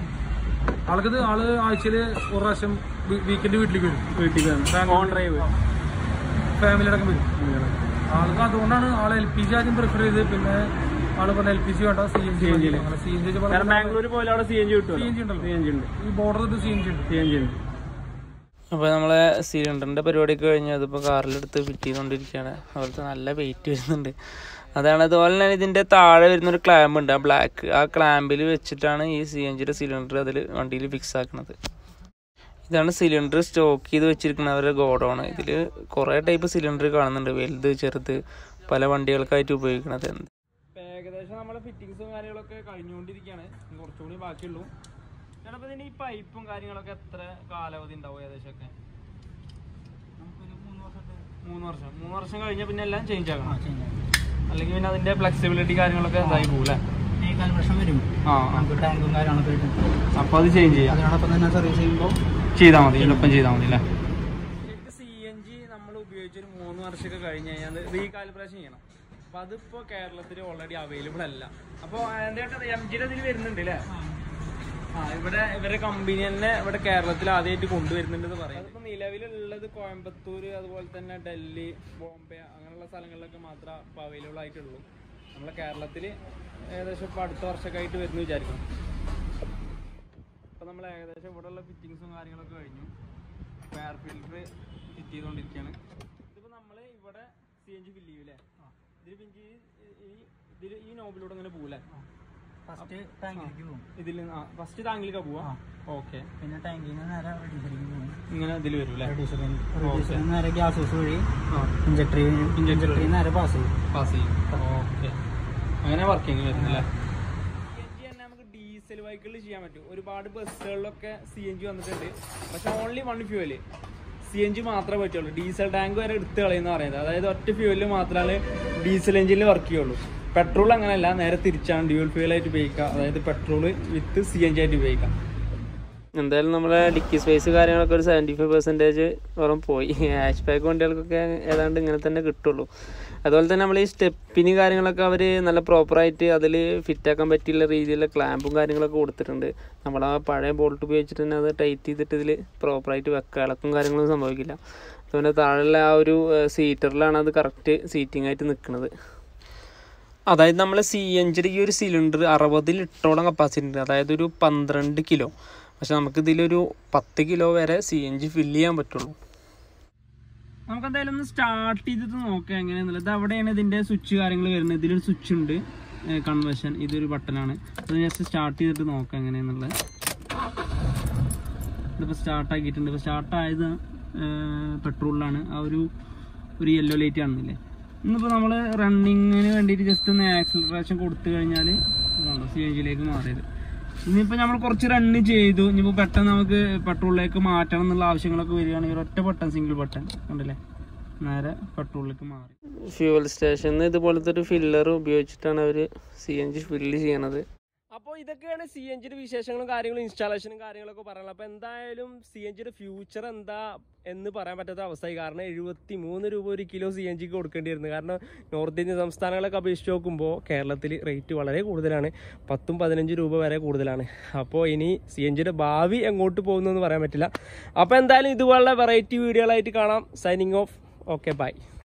ആൾക്കത് ആള് ആഴ്ചയില് ഒരു പ്രാവശ്യം വീക്കെൻഡ് വീട്ടിലേക്ക് വരും വീട്ടിൽ വന്നു ഓൺ ഡ്രൈവ് ഫാമിലി അടക്കം വരും ആൾക്ക് അതുകൊണ്ടാണ് ആള് എൽ പി ജി ആദ്യം പ്രിഫർ ചെയ്ത് പിന്നെ ആള് പറഞ്ഞ എൽ പി ജി വേണ്ട C N G C N G കാരണം ബാംഗ്ലൂർ പോലെ അവിടെ സി എൻ ജി കിട്ടുമല്ലോ സി എൻ ജി ഉണ്ടല്ലോ സി എൻ ജി ഉണ്ട് ഈ ബോർഡർ സി എൻ ജി ഉണ്ട് സി എൻ ജി ഉണ്ട് അപ്പോൾ നമ്മളെ സിലിണ്ടറിൻ്റെ പരിപാടിയൊക്കെ കഴിഞ്ഞ് അതിപ്പോൾ കാറിലെടുത്ത് ഫിറ്റ് ചെയ്തുകൊണ്ടിരിക്കുകയാണ് അതുപോലത്തെ നല്ല വെയിറ്റ് വരുന്നുണ്ട് അതാണ് അതുപോലെ തന്നെ ഇതിൻ്റെ താഴെ വരുന്നൊരു ക്ലാമ്പ് ഉണ്ട് ആ ബ്ലാക്ക് ആ ക്ലാമ്പിൽ വെച്ചിട്ടാണ് ഈ സി എൻ ജിയുടെ സിലിണ്ടർ അതിൽ വണ്ടിയിൽ ഫിക്സ് ആക്കുന്നത് ഇതാണ് സിലിണ്ടർ സ്റ്റോക്ക് ചെയ്ത് വെച്ചിരിക്കുന്ന അവരുടെ ഗോഡൗൺ ഇതിൽ കുറേ ടൈപ്പ് സിലിണ്ടർ കാണുന്നുണ്ട് വലുത് ചെറുത് പല വണ്ടികൾക്കായിട്ട് ഉപയോഗിക്കുന്നത് ഏകദേശം നമ്മളെ ഫിറ്റിങ്സും കാര്യങ്ങളൊക്കെ കഴിഞ്ഞുകൊണ്ടിരിക്കുകയാണ് കുറച്ചുകൂടി ബാക്കിയുള്ളൂ ചിലപ്പോൾ ഇതിന് ഈ പൈപ്പും കാര്യങ്ങളൊക്കെ എത്ര കാലാവധി ഉണ്ടാവും ഏകദേശമൊക്കെ മൂന്ന് വർഷം മൂന്ന് വർഷം കഴിഞ്ഞാൽ പിന്നെ എല്ലാം ചേഞ്ച് ആക്കണം അല്ലെങ്കിൽ പിന്നെ അതിന്റെ ഫ്ലെക്സിബിലിറ്റി കാര്യങ്ങളൊക്കെ ഇതായി പോകൂലെ വർഷം വരും ആ നമുക്ക് ടാങ്കും കാര്യങ്ങളൊക്കെ ആയിട്ട് അപ്പോൾ അത് ചേഞ്ച് ചെയ്യാം അതിനോടൊപ്പം തന്നെ സർവീസ് ചെയ്യുമ്പോൾ ചെയ്താൽ മതി എളുപ്പം ചെയ്താൽ മതി അല്ലേ സി എൻ ജി നമ്മൾ ഉപയോഗിച്ച് ഒരു മൂന്ന് വർഷമൊക്കെ കഴിഞ്ഞ് കഴിഞ്ഞാൽ റീകാലിബ്രേഷൻ ചെയ്യണം അപ്പൊ അതിപ്പോ കേരളത്തിൽ ഓൾറെഡി അവൈലബിൾ അല്ല അപ്പോൾ എന്തായിട്ട് എം ജിയുടെ ഇതിൽ വരുന്നുണ്ട് അല്ലേ ആ ഇവിടെ ഇവരുടെ കമ്പനി തന്നെ ഇവിടെ കേരളത്തിൽ ആദ്യമായിട്ട് കൊണ്ടുവരുന്നുണ്ടെന്ന് പറയാം അതിപ്പോ നിലവിലുള്ളത് കോയമ്പത്തൂര് അതുപോലെ തന്നെ ഡൽഹി ബോംബെ അങ്ങനെയുള്ള സ്ഥലങ്ങളിലൊക്കെ മാത്രമേ ഇപ്പോൾ അവൈലബിൾ ആയിട്ടുള്ളൂ നമ്മളെ കേരളത്തിൽ ഏകദേശം ഇപ്പോൾ അടുത്ത വർഷമൊക്കെ ആയിട്ട് വരുന്നു വിചാരിക്കണം അപ്പോൾ നമ്മൾ ഏകദേശം ഇവിടെയുള്ള ഫിറ്റിങ്സും കാര്യങ്ങളൊക്കെ കഴിഞ്ഞു എയർ ഫിൽറ്റർ ഫിറ്റ് ചെയ്തുകൊണ്ടിരിക്കുകയാണ് ഇതിപ്പോൾ നമ്മൾ ഇവിടെ സി എൻ ജി ഫില്ല് ചെയ്യൂലേ ഇതിൽ പിഞ്ച് ഈ ഇതിൽ ഈ നോബിലൂടെ ഇങ്ങനെ പോകൂലേ ഫസ്റ്റ് ടാങ്കിലേക്ക് പോകും ഇതിൽ ഫസ്റ്റ് ടാങ്കിലേക്ക് പോവാ ഓക്കെ പിന്നെ ടാങ്കിൽ നിന്ന് നേരെ റെഡ്യൂസറിലേക്ക് പോകും ഇങ്ങനെ ഇതിൽ വരൂലേ റെഡ്യൂസറിൽ റെഡ്യൂസറിൽ നിന്ന് നേരെ ഗ്യാസ് ഹൗസ് വഴി ആ ഇഞ്ചക്ടർ ഇഞ്ചക്ടറിൽ നേരെ പാസ് ചെയ്യും പാസ് ചെയ്യും ഓക്കെ അങ്ങനെ വർക്കിംഗ് വരുന്നില്ലേ സി എൻ ജി തന്നെ നമുക്ക് ഡീസൽ വെഹിക്കിളിൽ ചെയ്യാൻ പറ്റും ഒരുപാട് ബസ്സുകളിലൊക്കെ സി എൻ ജി വന്നിട്ടുണ്ട് പക്ഷെ only one fuel C N G മാത്രമേ പറ്റുള്ളൂ ഡീസൽ ടാങ്ക് വരെ എടുത്ത് കളയുന്ന പറയുന്നത് അതായത് ഒറ്റ ഫ്യൂവലിൽ മാത്രമാണ് ഡീസൽ എഞ്ചിനിൽ വർക്ക് ചെയ്യുള്ളൂ പെട്രോൾ അങ്ങനെയല്ല നേരെ തിരിച്ചാണ് ഡ്യൂൽ ഫ്യൂവലായിട്ട് ഉപയോഗിക്കുക അതായത് petrol with C N G ആയിട്ട് ഉപയോഗിക്കാം എന്തായാലും നമ്മളെ ഡിക്കി സ്പേസ് കാര്യങ്ങളൊക്കെ ഒരു സെവൻറ്റി ഫൈവ് പെർസെൻറ്റേജ് പുറം പോയി ഹാച്ച് ബാക്ക് വണ്ടികൾക്കൊക്കെ ഏതാണ്ട് ഇങ്ങനെ തന്നെ കിട്ടുള്ളൂ അതുപോലെ തന്നെ നമ്മൾ ഈ സ്റ്റെപ്പിന് കാര്യങ്ങളൊക്കെ അവർ നല്ല പ്രോപ്പറായിട്ട് അതിൽ ഫിറ്റാക്കാൻ പറ്റിയുള്ള രീതിയിലുള്ള ക്ലാമ്പും കാര്യങ്ങളൊക്കെ കൊടുത്തിട്ടുണ്ട് നമ്മൾ ആ പഴയ ബോൾട്ട് ഉപയോഗിച്ചിട്ട് തന്നെ അത് ടൈറ്റ് ചെയ്തിട്ട് ഇതിൽ പ്രോപ്പറായിട്ട് വെക്കുക ഇളക്കും കാര്യങ്ങളൊന്നും സംഭവിക്കില്ല അതുപോലെ താഴെയുള്ള ആ ഒരു സീറ്ററിലാണ് അത് കറക്റ്റ് സീറ്റിംഗ് ആയിട്ട് നിൽക്കുന്നത് അതായത് നമ്മൾ സി എൻ ജിയുടെ ഈ ഒരു സിലിണ്ടർ അറുപത് ലിറ്ററോളം കപ്പാസിറ്റി ഉണ്ട് അതായത് ഒരു പന്ത്രണ്ട് കിലോ പക്ഷെ നമുക്ക് ഇതിലൊരു പത്ത് കിലോ വരെ സി എൻ ജി ഫില്ല് ചെയ്യാൻ പറ്റുള്ളൂ നമുക്ക് എന്തായാലും ഒന്ന് സ്റ്റാർട്ട് ചെയ്തിട്ട് നോക്കാം എങ്ങനെയാണെന്നുള്ളത് ഇത് അവിടെയാണ് ഇതിന്റെ സ്വിച്ച് കാര്യങ്ങൾ വരുന്നത് ഇതിലൊരു സ്വിച്ച് ഉണ്ട് കൺവേർഷൻ ഇതൊരു ബട്ടണാണ് അത് ജസ്റ്റ് സ്റ്റാർട്ട് ചെയ്തിട്ട് നോക്കാം എങ്ങനെയാന്നുള്ളത് ഇതിപ്പോൾ സ്റ്റാർട്ട് ആക്കിയിട്ടുണ്ട് ഇപ്പോൾ സ്റ്റാർട്ട് ആയത് പെട്രോളിലാണ് ആ ഒരു ഒരു യെല്ലോ ലൈറ്റ് കാണുന്നില്ലേ ഇന്നിപ്പോൾ നമ്മൾ റണ്ണിങ്ങിന് വേണ്ടിയിട്ട് ജസ്റ്റ് ഒന്ന് ആക്സിലറേഷൻ കൊടുത്തു കഴിഞ്ഞാൽ സി എൻ ജിയിലേക്ക് മാറിയത് ഇനിയിപ്പോൾ നമ്മൾ കുറച്ച് റണ്ണ് ചെയ്തു ഇനിയിപ്പോൾ പെട്ടെന്ന് നമുക്ക് പെട്രോളിലേക്ക് മാറ്റണം എന്നുള്ള ആവശ്യങ്ങളൊക്കെ വരികയാണെങ്കിൽ ഒറ്റ ബട്ടൺ സിംഗിൾ ബട്ടൺ കണ്ടില്ലേ നേരെ പെട്രോളിലേക്ക് മാറി ഫ്യൂവൽ സ്റ്റേഷനിൽ ഇതുപോലത്തെ ഒരു ഫില്ലർ ഉപയോഗിച്ചിട്ടാണ് അവർ സി എൻ ജി ഫില്ല് ചെയ്യണത് അപ്പോൾ ഇതൊക്കെയാണ് സി എൻ ജിയുടെ വിശേഷങ്ങളും കാര്യങ്ങളും ഇൻസ്റ്റാളേഷനും കാര്യങ്ങളൊക്കെ പറയുന്നത് അപ്പോൾ എന്തായാലും സി എൻ ജിയുടെ ഫ്യൂച്ചർ എന്താ എന്ന് പറയാൻ പറ്റാത്ത അവസ്ഥയായി കാരണം എഴുപത്തി മൂന്ന് രൂപ ഒരു കിലോ സി എൻ ജിക്ക് കൊടുക്കേണ്ടി വരുന്നത് കാരണം നോർത്ത് ഇന്ത്യൻ സംസ്ഥാനങ്ങളൊക്കെ അപേക്ഷിച്ച് നോക്കുമ്പോൾ കേരളത്തിൽ റേറ്റ് വളരെ കൂടുതലാണ് പത്തും പതിനഞ്ച് രൂപ വരെ കൂടുതലാണ് അപ്പോൾ ഇനി സി എൻ ജിയുടെ ഭാവി എങ്ങോട്ട് പോകുന്നതെന്ന് പറയാൻ പറ്റില്ല അപ്പോൾ എന്തായാലും ഇതുപോലുള്ള വെറൈറ്റി വീഡിയോകളായിട്ട് കാണാം സൈനിങ് ഓഫ് ഓക്കെ ബൈ